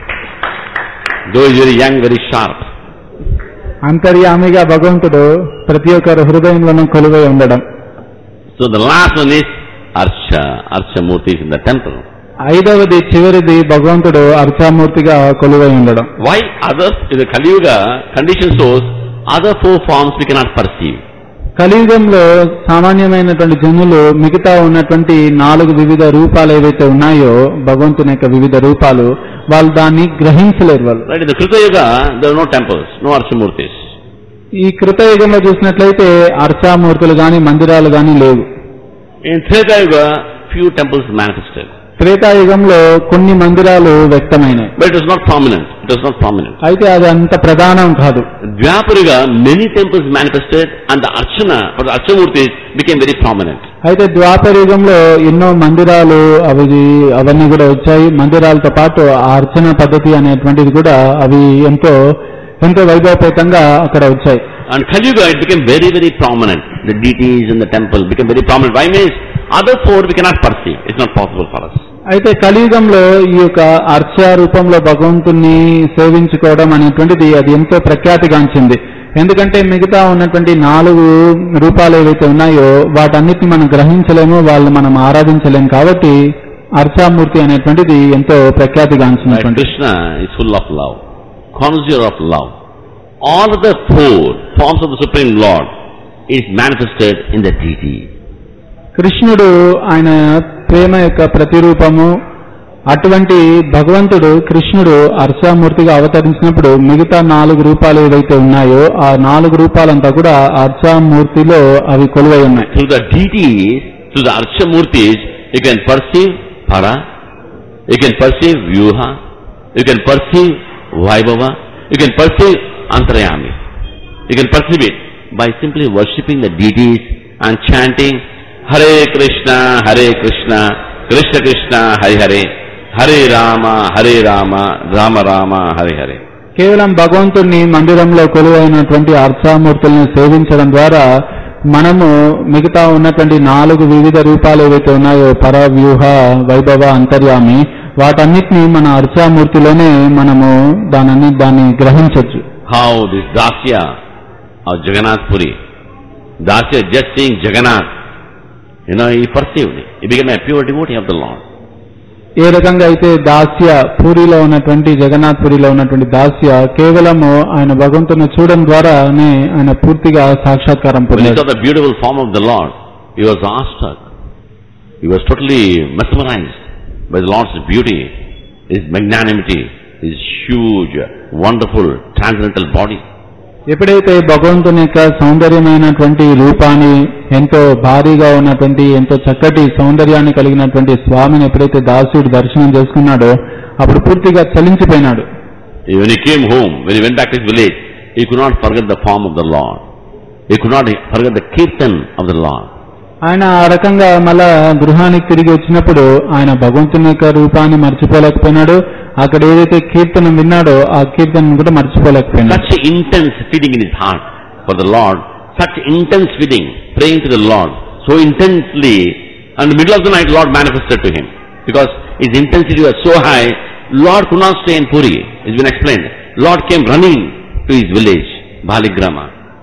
Though he's very young, very sharp. అంతర్యామిగా భగవంతుడు ప్రతి ఒక్కరి హృదయంలోనూ కొలువై ఉండడం So the last one is Archa. Archa Murti is in the temple. ఐదవది చివరిది భగవంతుడు అర్చామూర్తిగా కొలువై ఉండడం Why others in the Kali Yuga condition shows other four forms we cannot perceive. కలియుగంలో సామాన్యమైనటువంటి జనులు మిగతా ఉన్నటువంటి నాలుగు వివిధ రూపాలు ఏవైతే ఉన్నాయో భగవంతుని యొక్క వివిధ రూపాలు వాళ్ళు దాన్ని గ్రహించలేరు వాళ్ళు Right in the Krita Yuga, there are no temples, no Archamurtis. ఈ కృతయుగంలో చూసినట్లయితే అర్చామూర్తులు గాని మందిరాలు గాని లేవు In Treta Yuga, few temples manifested. త్రేతాయుగంలో కొన్ని మందిరాలు వ్యక్తమైనాయి But it was not prominent. It was not prominent. అయితే అది అంత ప్రధానం కాదు Dwapariga, many temples manifested and the Archana, for the Archamurtis became very prominent. అయితే ద్వాపరయుగంలో ఎన్నో మందిరాలు అవి అవన్నీ కూడా వచ్చాయి మందిరాలతో పాటు ఆ అర్చన పద్ధతి అనేటువంటిది కూడా అవి ఎంతో ఎంతో వైభవపేతంగా అక్కడ వచ్చాయి And Kali Yuga, it became very, very prominent. The deities in the temple became very prominent. Why means, other four we cannot perceive. It's not possible for us. అయితే కలియుగంలో ఈ యొక్క అర్చ రూపంలో భగవంతుణ్ణి సేవించుకోవడం అనేటువంటిది అది ఎంతో ప్రఖ్యాతిగాంచింది ఎందుకంటే మిగతా ఉన్నటువంటి నాలుగు రూపాలు ఏవైతే ఉన్నాయో వాటన్నిటిని మనం గ్రహించలేము వాళ్ళు మనం ఆరాధించలేము కాబట్టి అర్చామూర్తి అనేటువంటిది ఎంతో Right? ప్రఖ్యాతిగాంచినటువంటి Krishna is full of love, connoisseur of love. All of the four forms of the Supreme Lord is manifested in the deity. కృష్ణుడు ఆయన ప్రేమ యొక్క ప్రతిరూపము అటువంటి భగవంతుడు కృష్ణుడు అర్చామూర్తిగా అవతరించినప్పుడు మిగతా నాలుగు రూపాలు ఏవైతే ఉన్నాయో ఆ నాలుగు రూపాలంతా కూడా అర్చామూర్తిలో అవి కొలువై ఉన్నాయి Through the deities, through the Archamurtis, you can perceive Para, you can perceive Vyuha, you can perceive Vaibhava, you can perceive Antarayami. You can perceive it by simply worshipping the deities and chanting Hare Krishna, Hare Krishna, Krishna Krishna, Hare Hare, Hare Rama, Hare Rama, Rama Rama, Hare Hare. కేవలం భగవంతుణ్ణి మందిరంలో కొలువైనటువంటి అర్చామూర్తుల్ని సేవించడం ద్వారా మనము మిగతా ఉన్నటువంటి నాలుగు వివిధ రూపాలు ఏవైతే ఉన్నాయో పరవ్యూహ వైభవ అంతర్యామి వాటన్నిటిని మన అర్చామూర్తిలోనే మనము దానిని దాన్ని గ్రహించవచ్చు how this Dasya of Jagannath Puri, Dasya just seeing Jagannath, you know, he perceived, he became a pure devotee of the Lord. ఏ రకంగా అయితే దాస్య పూరిలో ఉన్నటువంటి జగన్నాథ్ పూరిలో ఉన్నటువంటి దాస్య కేవలము ఆయన భగవంతుని చూడడం ద్వారానే ఆయన పూర్తిగా సాక్షాత్కారం When he పొందాడు saw the beautiful form of the Lord, he was awestruck. He was totally mesmerized by the Lord's beauty, his magnanimity, his huge, wonderful, transcendental body. ఎప్పుడైతే భగవంతుని యొక్క సౌందర్యమైనటువంటి రూపాన్ని ఎంతో భారీగా ఉన్నటువంటి ఎంతో చక్కటి సౌందర్యాన్ని కలిగినటువంటి స్వామిని ఎప్పుడైతే దాసుడు దర్శనం చేసుకున్నాడో అప్పుడు పూర్తిగా చలించిపోయినాడు When he came home, when he went back to his village, he could not forget the form of the Lord. He could not forget the kirtan of the Lord. ఆయన ఆ రకంగా మళ్ళా గృహానికి తిరిగి వచ్చినప్పుడు ఆయన భగవంతుని యొక్క రూపాన్ని మర్చిపోలేకపోయినాడు అక్కడ ఏదైతే కీర్తనం విన్నాడో ఆ కీర్తనం కూడా మర్చిపోలేకపోయినాడు Such intense feeling in his heart for the Lord, such intense feeling, praying to the Lord, so intensely, and in the middle of the night Lord manifested to him. Because his intensity was so high, Lord could not stay in Puri. It's been explained. Lord came running to his village, Baligrama.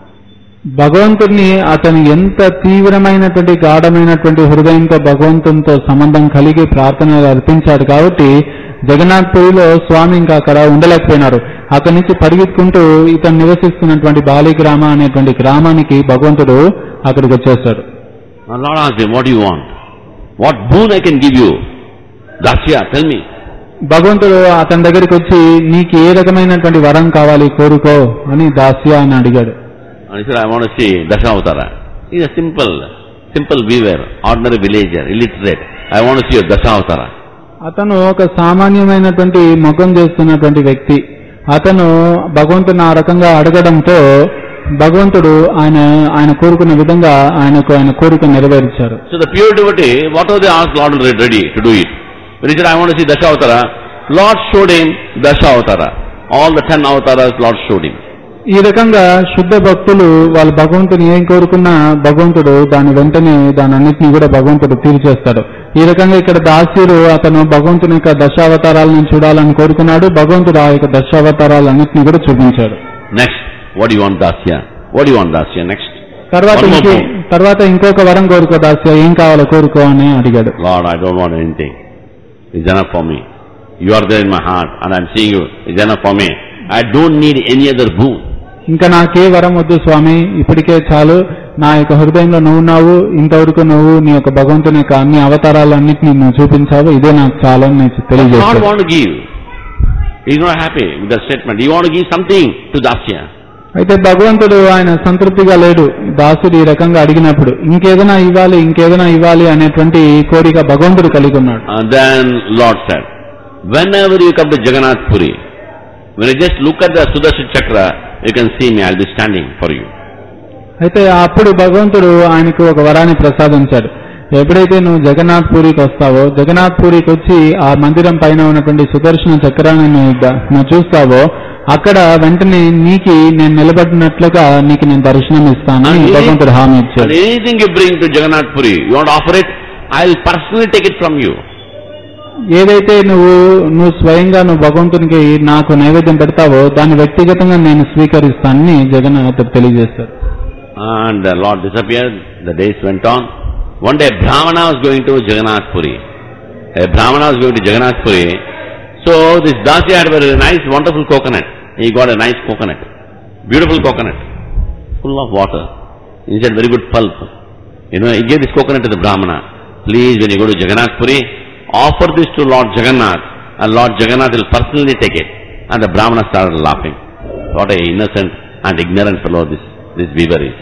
భగవంతుడిని అతను ఎంత తీవ్రమైనటువంటి గాఢమైనటువంటి హృదయంతో భగవంతునితో సంబంధం కలిగి ప్రార్థనలు అర్పించాడు కాబట్టి జగన్నాథ్పురిలో స్వామి ఇంకా అక్కడ ఉండలేకపోయినారు అక్కడి నుంచి పరిగెత్తుకుంటూ ఇతను నివసిస్తున్నటువంటి బాలిగ్రామ అనేటువంటి గ్రామానికి భగవంతుడు అక్కడికి వచ్చేస్తాడు Now Lord asked him, what do you want? What boon I can give you? Dasya, tell me. భగవంతుడు అతని దగ్గరికి వచ్చి నీకు ఏ రకమైనటువంటి వరం కావాలి కోరుకో అని దాస్య అని అడిగాడు And he said, I want to see Dashavatara. He's a simple, simple weaver, ordinary villager, illiterate. I want to see your Dashavatara. అతను ఒక సామాన్యమైనటువంటి ముఖం చేస్తున్నటువంటి వ్యక్తి అతను భగవంతుని ఆ రకంగా అడగడంతో భగవంతుడు ఆయన ఆయన కోరుకున్న విధంగా ఆయనకు ఆయన కోరిక నెరవేర్చారు So the pure devotee, whatever they asked, Lord was ready to do it. When he said, I want to see Dashavatara, Lord showed him Dashavatara. All the ten avatars, Lord showed him. ఈ రకంగా శుద్ధ భక్తులు వాళ్ళు భగవంతుని ఏం కోరుకున్నా భగవంతుడు దాని వెంటనే దాని అన్నిటినీ కూడా భగవంతుడు తీర్చేస్తాడు ఈ రకంగా ఇక్కడ దాస్యుడు అతను భగవంతుని యొక్క దశావతారాలను చూడాలని కోరుకున్నాడు భగవంతుడు ఆ యొక్క దశావతారాలన్నింటినీ కూడా చూపించాడు Next, what do you want, Dasya? What do you want, Dasya? Next. తర్వాత One more ఇంకే boon. తర్వాత ఇంకొక వరం కోరుకో దాస్య ఏం కావాలో కోరుకో అని అడిగాడు Lord, I don't want anything. It's enough for me. You are there in my heart and I'm seeing you. It's enough for me. I don't need any other boon. ఇంకా నాకే వరం వద్దు స్వామి ఇప్పటికే చాలు నా యొక్క హృదయంలో నువ్వు ఉన్నావు ఇంతవరకు నువ్వు నీ యొక్క భగవంతుని యొక్క అన్ని అవతారాలన్నింటినీ నువ్వు చూపించావు ఇదే నాకు చాలు అని నేను God తెలియజేస్తాను want to give. He's not happy with the statement. He want to give something to Dasya. అయితే భగవంతుడు ఆయన సంతృప్తిగా లేడు దాసుడు ఈ రకంగా అడిగినప్పుడు ఇంకేదైనా ఇవ్వాలి ఇంకేదైనా ఇవ్వాలి అనేటువంటి కోరిక భగవంతుడు కలిగి ఉన్నాడు And then Lord said, whenever you come to Jagannath Puri, when you just look at the Sudarshan Chakra, you can see me, I'll be standing for you. అయితే అప్పుడు భగవంతుడు ఆయనకు ఒక వరాన్ని ప్రసాదించాడు ఎప్పుడైతే నువ్వు జగన్నాథ్ పూరికి వస్తావో జగన్నాథ్ పూరికి వచ్చి ఆ మందిరం పైన ఉన్నటువంటి సుదర్శన చక్రాన్ని నువ్వు ద- నువ్వు చూస్తావో అక్కడ వెంటనే నీకి నేను నిలబడినట్లుగా నీకు నేను దర్శనం ఇస్తాను అని భగవంతుడు హామీ And ఇచ్చాడు anything you bring to Jagannath Puri, you want to offer it, I'll personally take it from you. ఏదైతే నువ్వు నువ్వు స్వయంగా నువ్వు భగవంతునికి నాకు నైవేద్యం పెడతావో దాన్ని వ్యక్తిగతంగా నేను స్వీకరిస్తానని జగన్నాథుడు తెలియజేస్తాడు And the Lord disappeared, the days went on. One day Brahmana was going to Jagannath Puri. A Brahmana was going to Jagannath Puri. So this Dasi had a very nice, wonderful coconut. He got a nice coconut. Beautiful coconut. Full of water. Inside very good pulp. You know, he gave this coconut to the Brahmana. Please, when you go to Jagannath Puri, offer this to Lord Jagannath, and Lord Jagannath will personally take it. And the Brahmana started laughing. What a innocent and ignorant fellow this, this weaver is.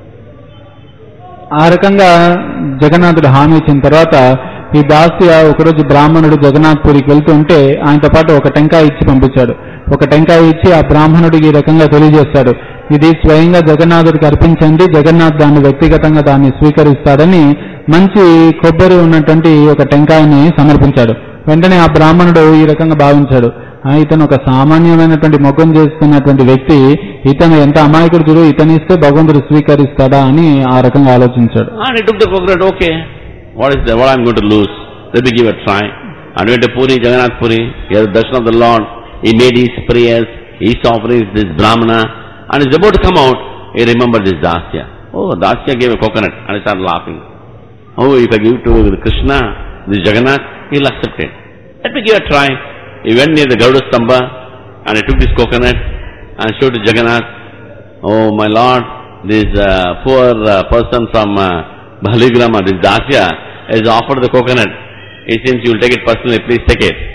ఆ రకంగా జగన్నాథుడు హామీ ఇచ్చిన తర్వాత ఈ దాస్య ఒకరోజు బ్రాహ్మణుడు జగన్నాథ్పురికి వెళ్తూ ఉంటే ఆయనతో పాటు ఒక టెంకాయ ఇచ్చి పంపించాడు ఒక టెంకాయ ఇచ్చి ఆ బ్రాహ్మణుడికి ఈ రకంగా తెలియజేస్తాడు ఇది స్వయంగా జగన్నాథుడికి అర్పించండి జగన్నాథ్ దాన్ని వ్యక్తిగతంగా దాన్ని స్వీకరిస్తాడని మంచి కొబ్బరి ఉన్నటువంటి ఒక టెంకాయని సమర్పించాడు వెంటనే ఆ బ్రాహ్మణుడు ఈ రకంగా భావించాడు ఆ, ఇతను ఒక సామాన్యమైనటువంటి మొగ్గం చేస్తున్నటువంటి వ్యక్తి ఇతను ఎంత అమాయకుడు చూడు ఇతను ఇస్తే భగవంతుడు స్వీకరిస్తాడా అని ఆ రకంగా ఆలోచించాడు And he took the coconut, okay, what is that, what I'm going to lose? Let me give a try. And went to Puri, Jagannath Puri, he had the darshan of the Lord, he made his prayers, his offerings, this Brahmana, and he's about to come out, he remembered this Dasya. Oh, Dasya gave a coconut, and he started laughing. Oh, if I give to Krishna, this Jagannath, he'll accept it. Let me give a try. He went near the Garuda Stamba, and he took this coconut, and showed to Jagannath, Oh, my lord, this uh, poor uh, person from uh, Baligrama, this Dasya, has offered the coconut. He seems you will take it personally, please take it.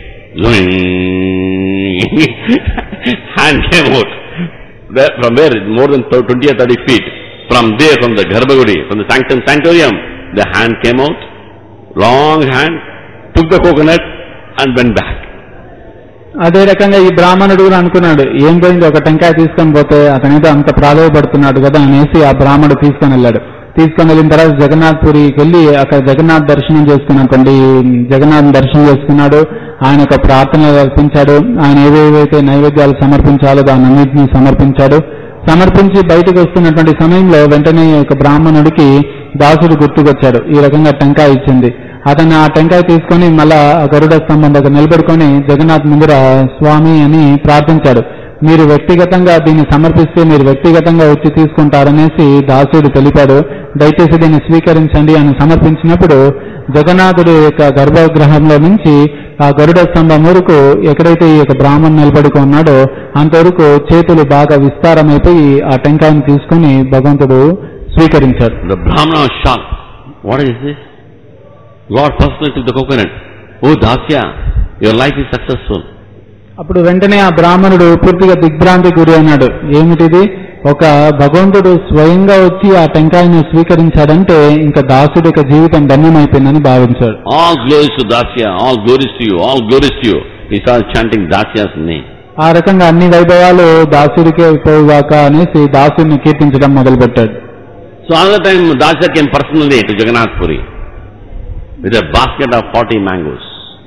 Hand came out. Where, from where? More than 20 or 30 feet. From there, from the Garbhagudi, from the sanctum sanctorium, the hand came out, long hand, took the coconut and went back. అదే రకంగా ఈ బ్రాహ్మణుడు కూడా అనుకున్నాడు ఏం పోయింది ఒక టెంకాయ తీసుకొని పోతే అతనేదో అంత ప్రాధాయపడుతున్నాడు కదా అనేసి ఆ బ్రాహ్మణుడు తీసుకొని వెళ్ళాడు తీసుకొని వెళ్ళిన తర్వాత జగన్నాథ్ పురికి వెళ్ళి అక్కడ జగన్నాథ్ దర్శనం చేసుకున్నటువంటి జగన్నాథ్ దర్శనం చేసుకున్నాడు ఆయన ఒక ప్రార్థనలు అర్పించాడు ఆయన ఏవేవైతే నైవేద్యాలు సమర్పించాలో దాని అన్నింటినీ సమర్పించాడు సమర్పించి బయటకు వస్తున్నటువంటి సమయంలో వెంటనే ఈ యొక్క బ్రాహ్మణుడికి దాసుడు గుర్తుకొచ్చాడు ఈ రకంగా టెంకాయ ఇచ్చింది అతను ఆ టెంకాయ తీసుకొని మళ్ళా ఆ గరుడ స్తంభం దగ్గర నిలబెట్టుకొని జగన్నాథ్ ముందర స్వామి అని ప్రార్థించాడు మీరు వ్యక్తిగతంగా దీన్ని సమర్పిస్తే మీరు వ్యక్తిగతంగా వచ్చి తీసుకుంటారనేసి దాసుడు తెలిపాడు దయచేసి దీన్ని స్వీకరించండి అని సమర్పించినప్పుడు జగన్నాథుడి యొక్క గర్భగృహంలో నుంచి ఆ గరుడ స్తంభం వరకు ఎక్కడైతే ఈ యొక్క బ్రాహ్మణ్ నిలబడుకో ఉన్నాడో అంతవరకు చేతులు బాగా విస్తారమైపోయి ఆ టెంకాయని తీసుకొని భగవంతుడు స్వీకరించాడు The Brahmana was shocked. What is this? God personally took the coconut. Oh, Dasya, your life is successful. అప్పుడు వెంటనే ఆ బ్రాహ్మణుడు పూర్తిగా దిగ్భ్రాంతి గురి అయినాడు ఏమిటిది ఒక భగవంతుడు స్వయంగా వచ్చి ఆ టెంకాయను స్వీకరించాడంటే ఇంకా దాసుడి యొక్క జీవితం ధన్యమైపోయిందని భావించాడు All glories to Dasya, all glories to you, all glories to you. He started chanting Dasya's name. ఆ రకంగా అన్ని వైభవాలు దాసుడికే పోవుగాక అనేసి దాసుడిని కీర్తించడం మొదలుపెట్టాడు So another time Dasya came personally to Jagannath Puri with a basket of 40 mangoes.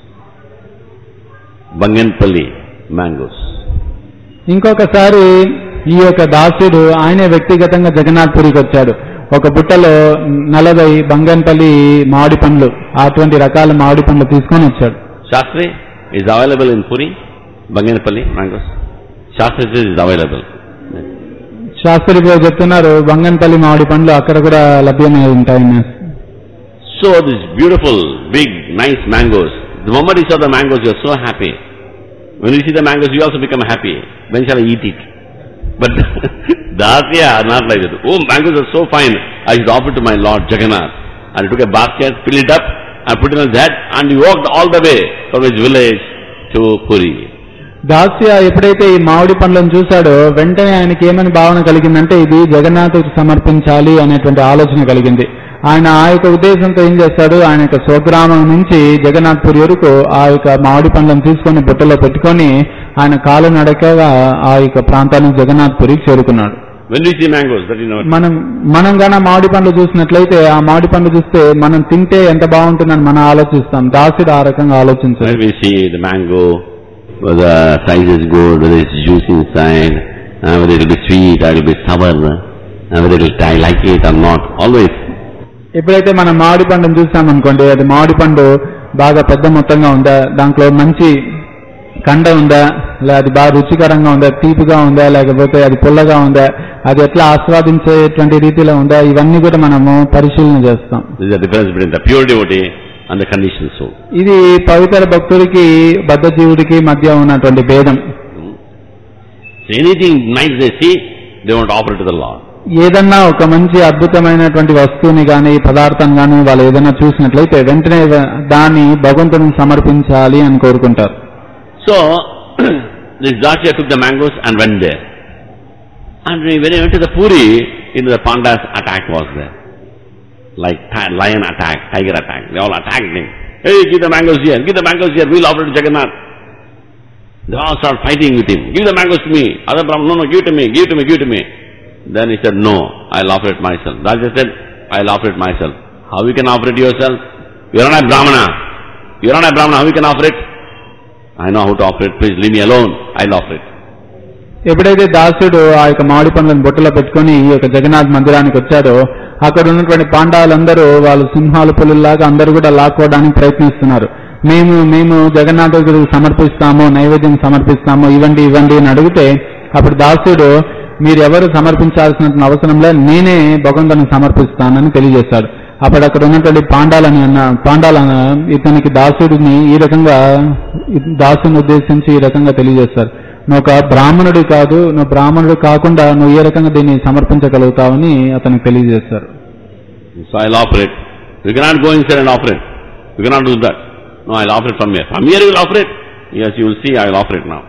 Banganpalli mangoes. ఇంకొకసారి ఈ యొక్క దాసుడు ఆయనే వ్యక్తిగతంగా జగన్నాథ్ పురికి వచ్చాడు ఒక బుట్టలో నలభై బంగన్పల్లి మామిడి పండ్లు అటువంటి రకాల మామిడి పండ్లు తీసుకొని వచ్చాడు Shastri is available in Puri, Banganpalli mangoes. Shastri says is available. Sastry గారు చెప్తున్నారు బంగన్పల్లి మామిడి పండ్లు అక్కడ కూడా లభ్యమై ఉంటాయని So these beautiful, big, nice mangoes. The moment you saw the mangoes, you are so happy. When you see the mangoes, you also become happy. When shall I eat it? But Dasya are not like that. Oh, mangoes are so fine. I should offer to my Lord Jagannath. And he took a basket, filled it up, and put it on his head, and he walked all the way from his village to Puri. దాస్య ఎప్పుడైతే ఈ మామిడి పండ్లను చూశాడో వెంటనే ఆయనకి ఏమని భావన కలిగిందంటే ఇది జగన్నాథుడికి సమర్పించాలి అనేటువంటి ఆలోచన కలిగింది ఆయన ఆ యొక్క ఉద్దేశంతో ఏం చేస్తాడు ఆయన యొక్క స్వగ్రామం నుంచి జగన్నాథ్పురి వరకు ఆ యొక్క మామిడి పండ్లను తీసుకొని బుట్టలో పెట్టుకొని ఆయన కాలు నడకగా ఆ యొక్క ప్రాంతానికి జగన్నాథ్పురికి చేరుకున్నాడు When we see mangoes, that you know, మనం మనం గాన మామిడి పండ్లు చూసినట్లయితే ఆ మామిడి పండ్లు చూస్తే మనం తింటే ఎంత బాగుంటుందని మనం ఆలోచిస్తాం దాసుడు ఆ రకంగా ఆలోచించాడు when we see the mango, whether the size is good, whether it's juice inside, uh, whether it will be sweet or it will be sour, uh, whether it will, I like it or not, always ఎప్పుడైతే మనం మామిడి పండును చూసామనుకోండి అది మామిడి పండు బాగా పెద్ద మొత్తంగా ఉందా దాంట్లో మంచి కండ ఉందా లేదా అది బాగా రుచికరంగా ఉందా తీపిగా ఉందా లేకపోతే అది పుల్లగా ఉందా అది ఎట్లా ఆస్వాదించేటువంటి రీతిలో ఉందా ఇవన్నీ కూడా మనము పరిశీలన చేస్తాం This is the difference between the pure devotee and the conditioned soul. ఇది పవిత్ర భక్తుడికి బద్ధజీవుడికి మధ్య ఉన్నటువంటి భేదం So anything nice they see, they want to offer it to the Lord. ఏదన్నా ఒక మంచి అద్భుతమైనటువంటి వస్తువుని గాని పదార్థం గాని వాళ్ళు ఏదైనా చూసినట్లయితే వెంటనే దాన్ని భగవంతునికి సమర్పించాలి అని కోరుకుంటారు So, this Dasya took the mangoes and went there. And when he went to the Puri, you know, the pandas attack was there. Like ti- lion attack, tiger attack. They all attacked him. Hey, give the mangoes here, give the mangoes here, we'll offer it to Jagannath. They all start fighting with him. Give the mangoes to me. Other Brahman, no, no, give it to me, give it to me, give it to me. Then he said, no, I'll offer it myself. Raja said, I'll offer it myself. How you can offer it yourself? You're not a Brahmana. You're not a Brahmana, how you can offer it? I know how to offer it, please leave me alone, I'll offer it. ఎప్పుడైతే దాసుడు ఆ యొక్క మామిడి పండ్లను బొట్టులో పెట్టుకుని ఈ యొక్క జగన్నాథ్ మందిరానికి వచ్చాడో అక్కడ ఉన్నటువంటి పాండవులందరూ వాళ్ళు సింహాలు పులుల్లాగా అందరూ కూడా లాక్కోవడానికి ప్రయత్నిస్తున్నారు మేము మేము జగన్నాథుడికి సమర్పిస్తాము నైవేద్యం సమర్పిస్తాము ఇవ్వండి ఇవ్వండి అని అడిగితే అప్పుడు దాసుడు మీరు ఎవరు సమర్పించాల్సిన అవసరం లేదు నేనే భగవంతునికి సమర్పిస్తానని తెలియజేశాడు అప్పుడు అక్కడ ఉన్నటువంటి పాండాలని అన్న పాండాల ఇతనికి దాసుడిని ఈ రకంగా దాసుని ఉద్దేశించి ఈ రకంగా తెలియజేస్తారు నువ్వు ఒక బ్రాహ్మణుడు కాదు నువ్వు బ్రాహ్మణుడు కాకుండా నువ్వు ఏ రకంగా దీన్ని సమర్పించగలుగుతావని అతనికి తెలియజేస్తారు So I'll offer it. You cannot go inside and offer it. You cannot do that. No, I'll offer it from here. From here you will offer it. Yes, you will see, I will offer it now.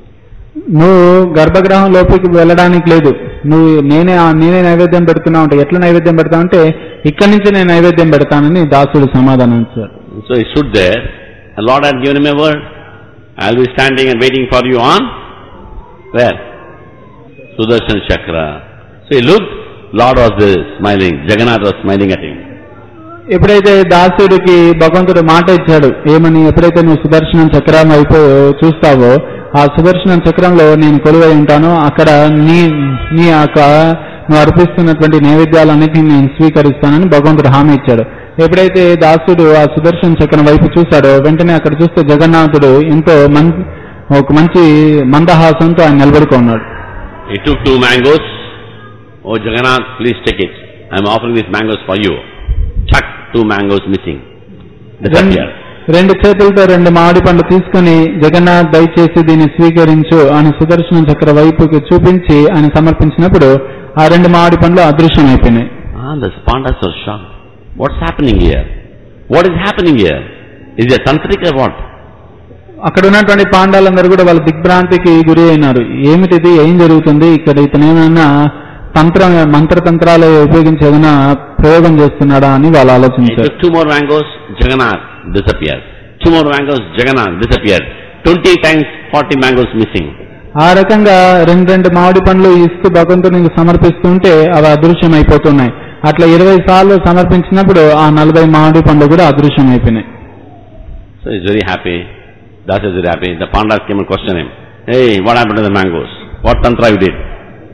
నువ్వు గర్భగృహం లోపలికి వెళ్ళడానికి లేదు నువ్వు నేనే నేనే నైవేద్యం పెడుతున్నావు అంటే ఎట్లా నైవేద్యం పెడతావు అంటే ఇక్కడి నుంచి నేను నైవేద్యం పెడతానని దాసుడు సమాధానం ఇచ్చాడు So he stood there. The Lord had given him a word. I'll be standing and waiting for you on where? Sudarshan Chakra. So he looked, Lord was there smiling. Jagannath was smiling at him. ఎప్పుడైతే దాసుడికి భగవంతుడు మాట ఇచ్చాడు ఏమని ఎప్పుడైతే నువ్వు సుదర్శనం చక్రం వైపు చూస్తావో ఆ సుదర్శనం చక్రంలో నేను కొలువై ఉంటాను అక్కడ నీ నీ యొక్క నువ్వు అర్పిస్తున్నటువంటి నైవేద్యాలన్నిటిని నేను స్వీకరిస్తానని భగవంతుడు హామీ ఇచ్చాడు ఎప్పుడైతే దాసుడు ఆ సుదర్శన చక్రం వైపు చూశాడో వెంటనే అక్కడ చూస్తే జగన్నాథుడు ఎంతో మం ఒక మంచి మందహాసంతో ఆయన నిలబడుకో ఉన్నాడు He took two mangoes. Oh Jagannath, please take it. I'm offering these mangoes for you. Chuck, two mangoes missing. రెండు Disappear. రెండు చేతులతో రెండు మామిడి పండ్లు తీసుకుని జగన్నాథ్ దయచేసి దీన్ని స్వీకరించు అని సుదర్శన చక్ర వైపుకి చూపించి ఆయన సమర్పించినప్పుడు ఆ రెండు మామిడి పండ్లు అదృశ్యమైపోయినాయి Ah, the Pandas are shocked. What's happening here? What is happening here? Is it tantric or what? అక్కడ ఉన్నటువంటి పాండాలందరూ కూడా వాళ్ళ దిగ్భ్రాంతికి గురి అయినారు ఏమిటిది ఏం జరుగుతుంది ఇక్కడ ఇతను ఏమైనా తంత్ర మంత్రతంత్రాలు ఉపయోగించి ఏదైనా ప్రయోగం చేస్తున్నాడా అని వాళ్ళు He ఆలోచించారు took two more mangoes, Jagannath disappeared. Two more mangoes, Jagannath disappeared. Twenty times forty mangoes missing. ఆ రకంగా రెండు రెండు మామిడి పండ్లు ఇస్తూ భగవంతునికి సమర్పిస్తుంటే అవి అదృశ్యం అయిపోతున్నాయి అట్లా ఇరవై సార్లు సమర్పించినప్పుడు ఆ నలభై మామిడి పండ్లు కూడా అదృశ్యం అయిపోయినాయి So he's very happy. Dasa is very happy. The Pandas came and questioned him. Hey, what happened to the mangoes? What tantra you did?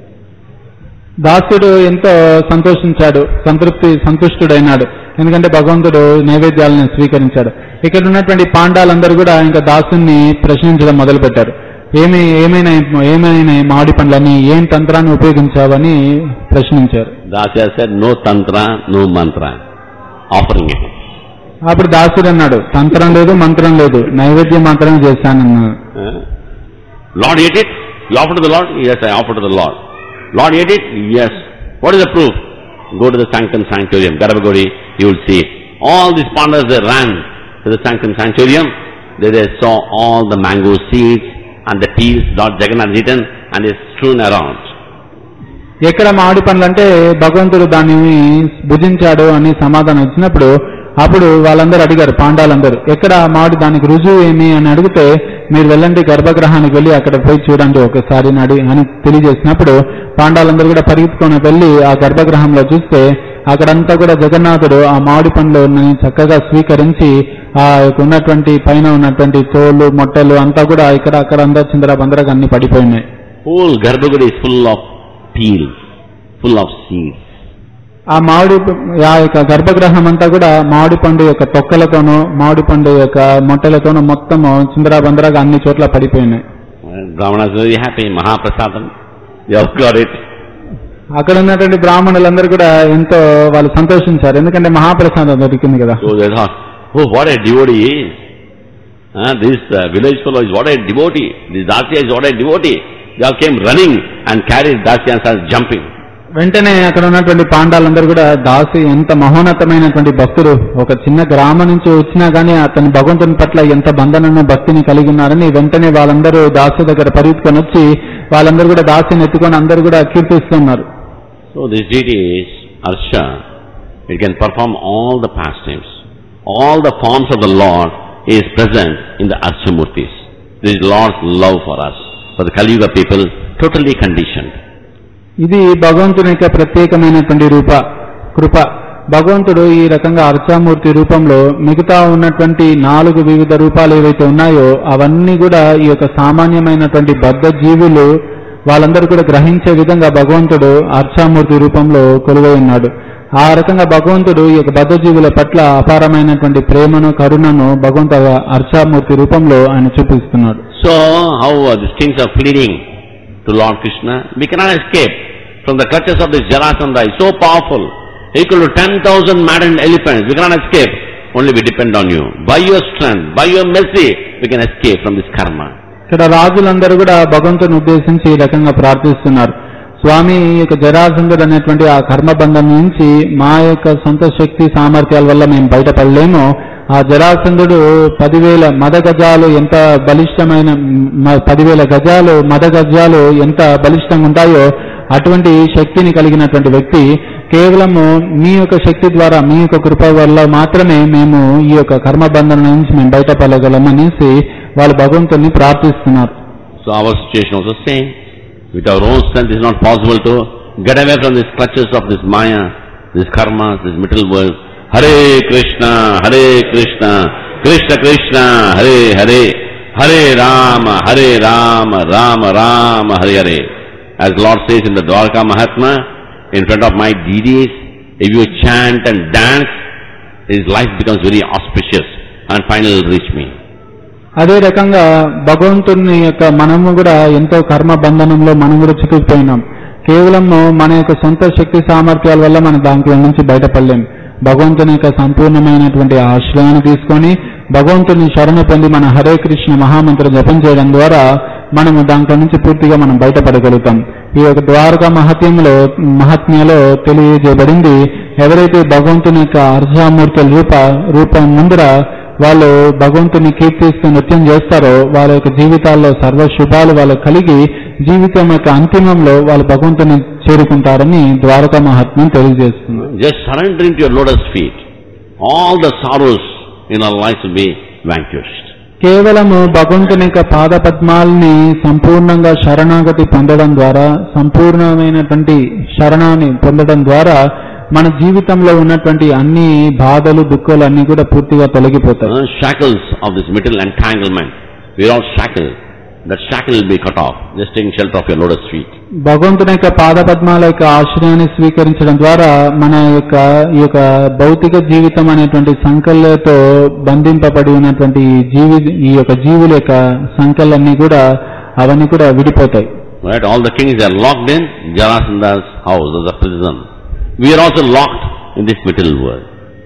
దాసుడు ఎంతో సంతోషించాడు సంతృప్తి సంతుష్టుడైనాడు ఎందుకంటే భగవంతుడు నైవేద్యాలను స్వీకరించాడు ఇక్కడ ఉన్నటువంటి పాండాలందరూ కూడా ఇంకా దాసుని ప్రశ్నించడం మొదలుపెట్టారు ఏమి ఏమైనా ఏమైనా ఈ మామిడి పండ్లని ఏం తంత్రాన్ని ఉపయోగించావని ప్రశ్నించారు Dasya said, no tantra, no mantra. Offering it. అప్పుడు దాసుడు అన్నాడు తంత్రం లేదు మంత్రం లేదు నైవేద్యం మాత్రమే చేశానన్నాడు Huh? Lord ate it? You offered to the Lord? Yes, I offered to the Lord. Lord ate it? Yes. What is the proof? Go to the Sanctum Sanctorium, Garbhagodi, you will see it. All these pandas, they ran to the Sanctum Sanctorium. There they saw all the mango seeds and the peels Lord Jagannath had eaten and is strewn around. ఎక్కడ మామిడి పండ్లు అంటే భగవంతుడు దానిని భుజించాడు అని సమాధానం ఇచ్చినప్పుడు అప్పుడు వాళ్ళందరూ అడిగారు పాండాలందరూ ఎక్కడ ఆ మామిడి దానికి రుజువు ఏమి అని అడిగితే మీరు వెళ్ళండి గర్భగృహానికి వెళ్ళి అక్కడ పోయి చూడండి ఒకసారి అని అడిగి అని తెలియజేసినప్పుడు పాండాలందరూ కూడా పరిగెత్తుకొని వెళ్ళి ఆ గర్భగృహంలో చూస్తే అక్కడంతా కూడా జగన్నాథుడు ఆ మామిడి పండ్లు చక్కగా స్వీకరించి ఆ యొక్క ఉన్నటువంటి పైన ఉన్నటువంటి తోలు మొట్టలు అంతా కూడా ఇక్కడ అక్కడ అంతా చిందర బందరగా అన్ని పడిపోయినాయి Whole Garbhagodi is full of peels, full of seeds. ఆ మామిడి ప- ఆ యొక్క గర్భగృహం అంతా కూడా మామిడి పండు యొక్క తొక్కలతోనూ మామిడి పండు యొక్క మొట్టలతోనూ మొత్తం చిందరా బందరాగా అన్ని చోట్ల పడిపోయినాయి Well, Brahmanas are very happy. Mahaprasadam. They have got it. అక్కడ ఉన్నటువంటి బ్రాహ్మణులందరూ కూడా ఎంతో వాళ్ళు సంతోషించారు ఎందుకంటే మహాప్రసాదం దొరికింది కదా So they thought, oh, what a devotee he is. Uh, this uh, village fellow is what a devotee. This Dasya is what a devotee. They all came running and carried Dasya and started jumping. వెంటనే అక్కడ ఉన్నటువంటి పాండాలందరూ కూడా దాసి ఎంత మహోన్నతమైనటువంటి భక్తుడు ఒక చిన్న గ్రామం నుంచి వచ్చినా గానీ అతని భగవంతుని పట్ల ఎంత బంధనను భక్తిని కలిగి ఉన్నారని వెంటనే వాళ్ళందరూ దాసు దగ్గర పరిగెత్తుకొని వచ్చి వాళ్ళందరూ కూడా దాసిని ఎత్తుకొని అందరూ కూడా కీర్తిస్తున్నారు So this deity is Arsha. It can perform all the pastimes. All the forms of the Lord is present in the Arsha Murtis. This is Lord's love for us. For the Kali Yuga people, totally conditioned. ఇది భగవంతుని యొక్క ప్రత్యేకమైనటువంటి రూప కృప భగవంతుడు ఈ రకంగా అర్చామూర్తి రూపంలో మిగతా ఉన్నటువంటి నాలుగు వివిధ రూపాలు ఏవైతే ఉన్నాయో అవన్నీ కూడా ఈ యొక్క సామాన్యమైనటువంటి బద్ధ జీవులు వాళ్ళందరూ కూడా గ్రహించే విధంగా భగవంతుడు అర్చామూర్తి రూపంలో కొలువై ఉన్నాడు ఆ రకంగా భగవంతుడు ఈ యొక్క బద్ధ జీవుల పట్ల అపారమైనటువంటి ప్రేమను కరుణను భగవంతు అర్చామూర్తి రూపంలో ఆయన చూపిస్తున్నాడు So, how uh, these kings are pleading to Lord Krishna? We cannot escape from the clutches of this Jarasandha. He's so powerful, equal to 10,000 maddened elephants. We cannot escape. Only we depend on you. By your strength, by your mercy, we can escape from this karma. ఇక్కడ రాజులందరూ కూడా భగవంతుని ఉద్దేశించి ఈ రకంగా ప్రార్థిస్తున్నారు స్వామి ఈ యొక్క జరాసంధుడు అనేటువంటి ఆ కర్మబంధం నుంచి మా యొక్క సొంత శక్తి సామర్థ్యాల వల్ల మేము బయటపడలేము ఆ జరాసంధుడు పదివేల మద గజాలు ఎంత బలిష్టమైన మ- పదివేల గజాలు మద గజాలు ఎంత బలిష్టంగా ఉంటాయో అటువంటి శక్తిని కలిగినటువంటి వ్యక్తి కేవలము మీ యొక్క శక్తి ద్వారా మీ యొక్క కృప వల్ల మాత్రమే మేము ఈ యొక్క కర్మబంధం నుంచి మేము బయటపడగలమనేసి వాళ్ళు భగవంతుని ప్రార్థిస్తున్నారు So our situation also same. With our own strength, it is not possible to get away from these clutches of this Maya, this karma, this material world. Hare Krishna, Hare Krishna, Krishna Krishna, Hare Hare, Hare Rama, Hare Rama, Rama Rama, Hare Hare. As Lord says in the Dwarka Mahatma, in front of my deities, if you chant and dance, his life becomes very auspicious and finally will reach me. అదే రకంగా భగవంతుని యొక్క మనము కూడా ఎంతో కర్మ బంధనంలో మనం కూడా చిక్కుకుపోయినాం కేవలం మన యొక్క సొంత శక్తి సామర్థ్యాల వల్ల మన దాంట్లో నుంచి బయటపడలేం భగవంతుని యొక్క సంపూర్ణమైనటువంటి ఆశ్రయాన్ని తీసుకొని భగవంతుని శరణ పొంది మన హరే కృష్ణ మహామంత్రం జపం చేయడం ద్వారా మనము దాంట్లో నుంచి పూర్తిగా మనం బయటపడగలుగుతాం ఈ యొక్క ద్వారకా మహత్యంలో మహాత్మ్యలో తెలియజేయబడింది ఎవరైతే భగవంతుని యొక్క అర్ధామూర్తుల రూప రూపం ముందర వాళ్ళు భగవంతుని కీర్తిస్తూ నృత్యం చేస్తారో వాళ్ళ యొక్క జీవితాల్లో సర్వ శుభాలు వాళ్ళకు కలిగి జీవితం యొక్క అంతిమంలో వాళ్ళు భగవంతుని చేరుకుంటారని ద్వారకా మహాత్మ్యం తెలియజేస్తుంది Just surrendering to your lotus feet, all the sorrows in our lives will be vanquished. కేవలము భగవంతుని యొక్క పాద పద్మాల్ని సంపూర్ణంగా శరణాగతి పొందడం ద్వారా సంపూర్ణమైనటువంటి శరణాన్ని పొందడం ద్వారా మన జీవితంలో ఉన్నటువంటి అన్ని బాధలు దుఃఖాలు అన్ని కూడా పూర్తిగా తొలగిపోతాయి Uh, shackles of this material entanglement, we are all shackled. That shackle will be cut off, just taking shelter of your lotus feet. భగవంతుని యొక్క పాద పద్మాల యొక్క ఆశ్రయాన్ని స్వీకరించడం ద్వారా మన యొక్క ఈ యొక్క భౌతిక జీవితం అనేటువంటి సంకల్లతో బంధింపబడి ఉన్నటువంటి ఈ జీవి ఈ యొక్క జీవుల యొక్క సంకలన్నీ కూడా అవన్నీ కూడా విడిపోతాయి Right? All the kings are locked in Jarasandha's house as a prison. We are also locked in this material world.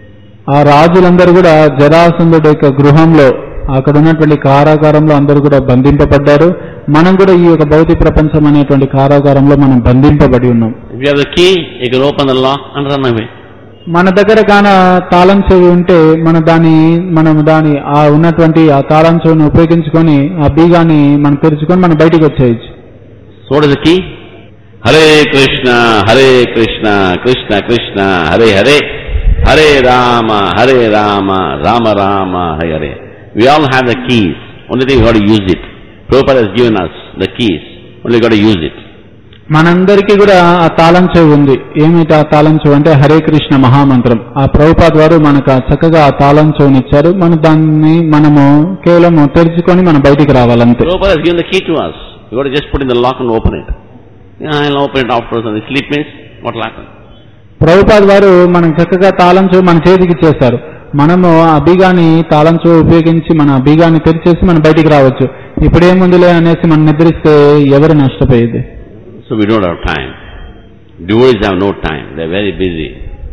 ఆ రాజులందరూ కూడా జరాసంధుడి యొక్క గృహంలో అక్కడ ఉన్నటువంటి కారాగారంలో అందరూ కూడా బంధింపబడ్డారు మనం కూడా ఈ యొక్క భౌతిక ప్రపంచం అనేటువంటి కారాగారంలో మనం బంధింపబడి ఉన్నాం If you have the key, you can open the lock and run away. మన దగ్గర కాన తాళం చెవి ఉంటే మన దాని మనం దాని ఆ ఉన్నటువంటి ఆ తాళం చెవిని ఉపయోగించుకొని ఆ బీగాన్ని మనం తెరుచుకొని మనం బయటికి వచ్చేయచ్చు So what is the key? Hare Krishna, Hare Krishna, Krishna Krishna, Hare Hare, Hare Rama, Hare Rama, Rama Rama, Hare Hare. We all have the keys. Only thing we got to use it. Prabhupada has given us the keys. Only got to use it. మనందరికీ కూడా ఆ తాళం చెవి ఉంది ఏమిటి ఆ తాళం చెవి అంటే హరే కృష్ణ మహామంత్రం ఆ ప్రభుపాద్ వారు మనకు ఆ చక్కగా ఆ తాళం చెవిని ఇచ్చారు మన దాన్ని మనము కేవలం తెరుచుకొని మనం బయటికి రావాలంతే Prabhupada has given the key to us. We got to just put in the lock and open it. Yeah, I'll open it afterwards and the sleep means what will happen? Prabhupad వారు మనం చక్కగా తాళం చెవి మన చేతికి ఇచ్చేస్తారు మనము ఆ బీగాన్ని తాళం చెవి ఉపయోగించి మన ఆ బీగాన్ని తెరిచేసి మనం బయటికి రావచ్చు ఇప్పుడేముందిలే అనేసి మనం నిద్రిస్తే ఎవరు నష్టపోయేది So we don't have time. Devotees have no time. They're very busy.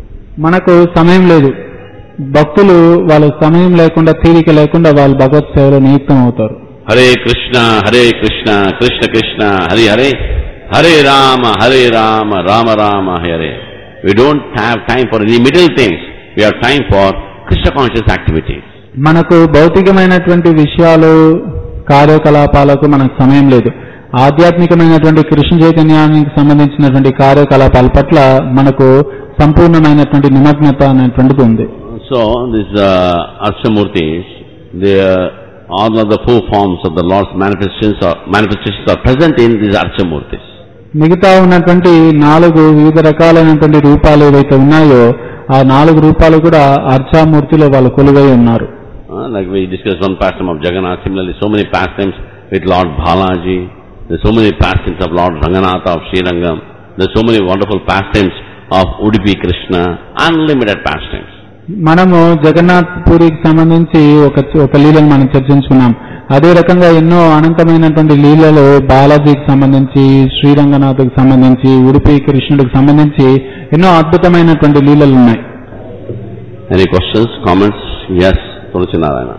మనకు సమయం లేదు భక్తులు వాళ్ళ సమయం లేకుండా తీరిక లేకుండా వాళ్ళు భగవత్ సేవలో నియుక్తం అవుతారు Hare Krishna, Hare Krishna, Krishna Krishna, Hare Hare, Hare Rama, Hare Rama, Rama Rama, Hare. We don't have time for any middle things. We have time for Krishna conscious activities. మనకు భౌతికమైనటువంటి విషయాలు కార్యకలాపాలకు మనకు సమయం లేదు ఆధ్యాత్మికమైనటువంటి కృష్ణ చైతన్యానికి సంబంధించినటువంటి కార్యకలాపాల పట్ల మనకు సంపూర్ణమైనటువంటి నిమగ్నత అనేటువంటిది ఉంది So, these uh, Archamurtis, they are, all of the four forms of the Lord's manifestations are, manifestations are present in these Archamurtis. మిగతా ఉన్నటువంటి నాలుగు వివిధ రకాలైనటువంటి రూపాలు ఏవైతే ఉన్నాయో ఆ నాలుగు రూపాలు కూడా అర్చామూర్తిలో వాళ్ళు కొలువై ఉన్నారు Uh, like we discussed one pastime of Jagannath, similarly so many pastimes with Lord Balaji, there's so many pastimes of Lord Ranganatha of Srirangam, there's so many wonderful pastimes of Udupi Krishna, unlimited pastimes. మనము జగన్నాథ్ పూరికి సంబంధించి ఒక ఒక లీలను మనం చర్చించుకున్నాం అదే రకంగా ఎన్నో అనంతమైనటువంటి లీలలు బాలాజీకి సంబంధించి శ్రీరంగనాథ్కి సంబంధించి ఉడిపి కృష్ణుడికి సంబంధించి ఎన్నో అద్భుతమైనటువంటి లీలలు ఉన్నాయి Any questions, comments? Yes, Tulsinarayana.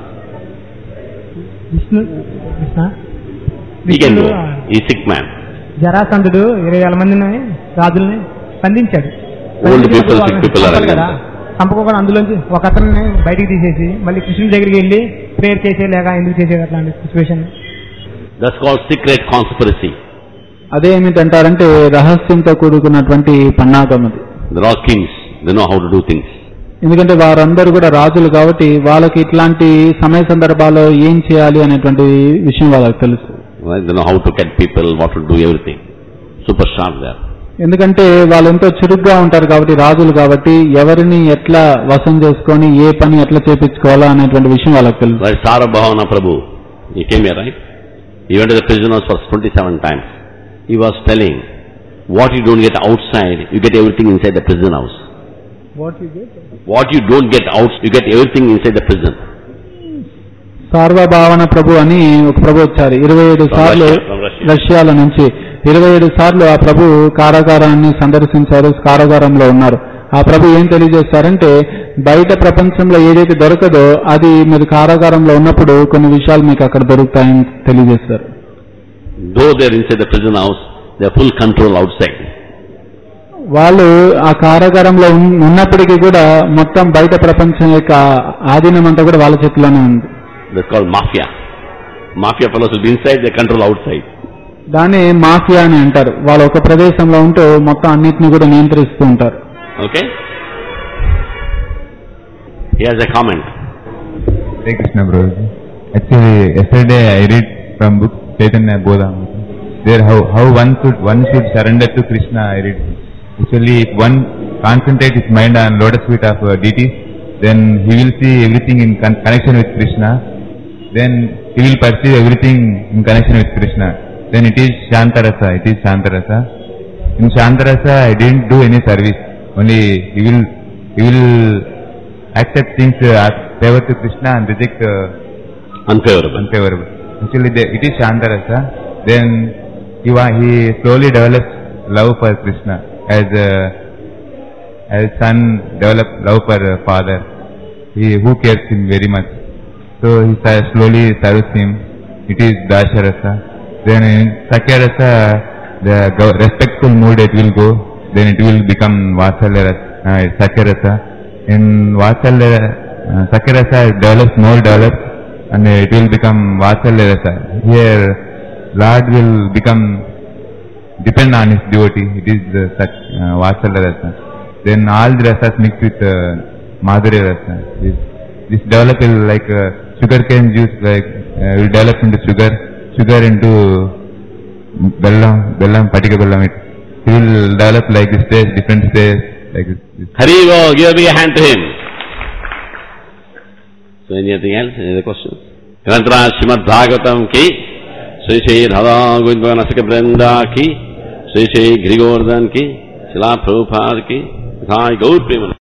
Vishnu Krishna He can go. విష్ణుడు He's sick man. జరాసంధుడు ఇరవై వేల మందిని రాజుల్ని బంధించాడు Old people, బంధించినప్పుడు sick వాళ్ళని people are చంపాలి in కదా చంపకుండా అందులోంచి ఒక అతన్ని బయటికి తీసేసి మళ్ళీ కృష్ణుడి దగ్గరికి వెళ్ళి ప్రేయర్ చేసే లేక ఎందుకు చేసేది అట్లాంటి situation That's called secret conspiracy. అదే ఏమిటంటారంటే రహస్యంతో కూడుకున్నటువంటి పన్నాగం అది They're all kings. They know how to do things. ఎందుకంటే వారందరూ కూడా రాజులు కాబట్టి వాళ్ళకి ఇట్లాంటి సమయ సందర్భాల్లో ఏం చేయాలి అనేటువంటి విషయం వాళ్ళకి తెలుసు Right? They know how to get people, what to do, everything. Super sharp there. ఎందుకంటే వాళ్ళు ఎంతో చురుగ్గా ఉంటారు కాబట్టి రాజులు కాబట్టి ఎవరిని ఎట్లా వశం చేసుకొని ఏ పని ఎట్లా చేపించుకోవాలా అనేటువంటి విషయం వాళ్ళకి తెలుసు Right? Sarabhavana Prabhu, he came here, right? He went to the prisoners for 27 times. He was telling, what you don't get outside, you get everything inside the prison house. What you don't get out, you get everything inside the prison. సార్వభావన ప్రభు అని ఒక ప్రభు వచ్చారు ఇరవై ఏడు From సార్లు Russia, from Russia. రష్యాల నుంచి ఇరవై ఏడు సార్లు ఆ ప్రభు కారాగారాన్ని సందర్శించారు కారాగారంలో ఉన్నారు ఆ ప్రభు ఏం తెలియజేస్తారంటే బయట ప్రపంచంలో ఏదైతే దొరకదో అది మీరు కారాగారంలో ఉన్నప్పుడు కొన్ని విషయాలు మీకు అక్కడ దొరుకుతాయని తెలియజేస్తారు Though they're inside the prison house, they have full control outside. వాళ్ళు ఆ కారాగారంలో ఉన్- ఉన్నప్పటికీ కూడా మొత్తం బయట ప్రపంచం యొక్క ఆధీనం అంతా కూడా వాళ్ళ చేతిలోనే ఉంది That's called mafia. Mafia fellows will be inside, they control outside. దాన్ని మాఫియా అని అంటారు వాళ్ళు ఒక ప్రదేశంలో ఉంటూ మొత్తం అన్నిటిని కూడా నియంత్రిస్తూ ఉంటారు Okay? He has a comment. Hare Krishna Prabhuji. Actually, yesterday I read from book Chaitanya Bodhamrita. There how, how one should one should surrender to Krishna I read. Actually, if one concentrate his mind on lotus feet of uh, deities, then he will see everything in con- connection with Krishna. Then he will perceive everything in connection with Krishna. Then it is Shantarasa. It is Shantarasa. In Shantarasa, I didn't do any service. Only he will he will accept things uh, as favor to Krishna and reject uh, Unfavorable. unfavorable. Actually, the, it is Shantarasa. Then he wa- he slowly develops love for Krishna as uh, as son develop love for uh, father. He who cares him very much. So he sa- slowly serves him. It is Dasharasa. Then in Sakyarasa, the go- respectful mood it will go. Then it will become Vatsalya uh, Sakyarasa. In Vatsalya, uh, Sakyarasa it develops more develops and it will become Vatsalya Rasa. Here, Lord will become depend on his devotee. It is the Sak- uh, Vatsalya Rasa. Then all the rasas mix with uh, Madhurya Rasa. This, this develop will like uh, sugar cane juice like uh, will develop into sugar, sugar into bellam, bellam, patika bellam. It, it will develop like this stage, different stage, like this. this. Haribo, give a big hand to him. So anything else? Any other questions? Grantara Srimad Bhagavatam ki, Sri Sri Radha Govinda Nasika Brenda ki, Sri Sri Grigordhan ki, Srila Prabhupada ki, Sai Gaur Premanand.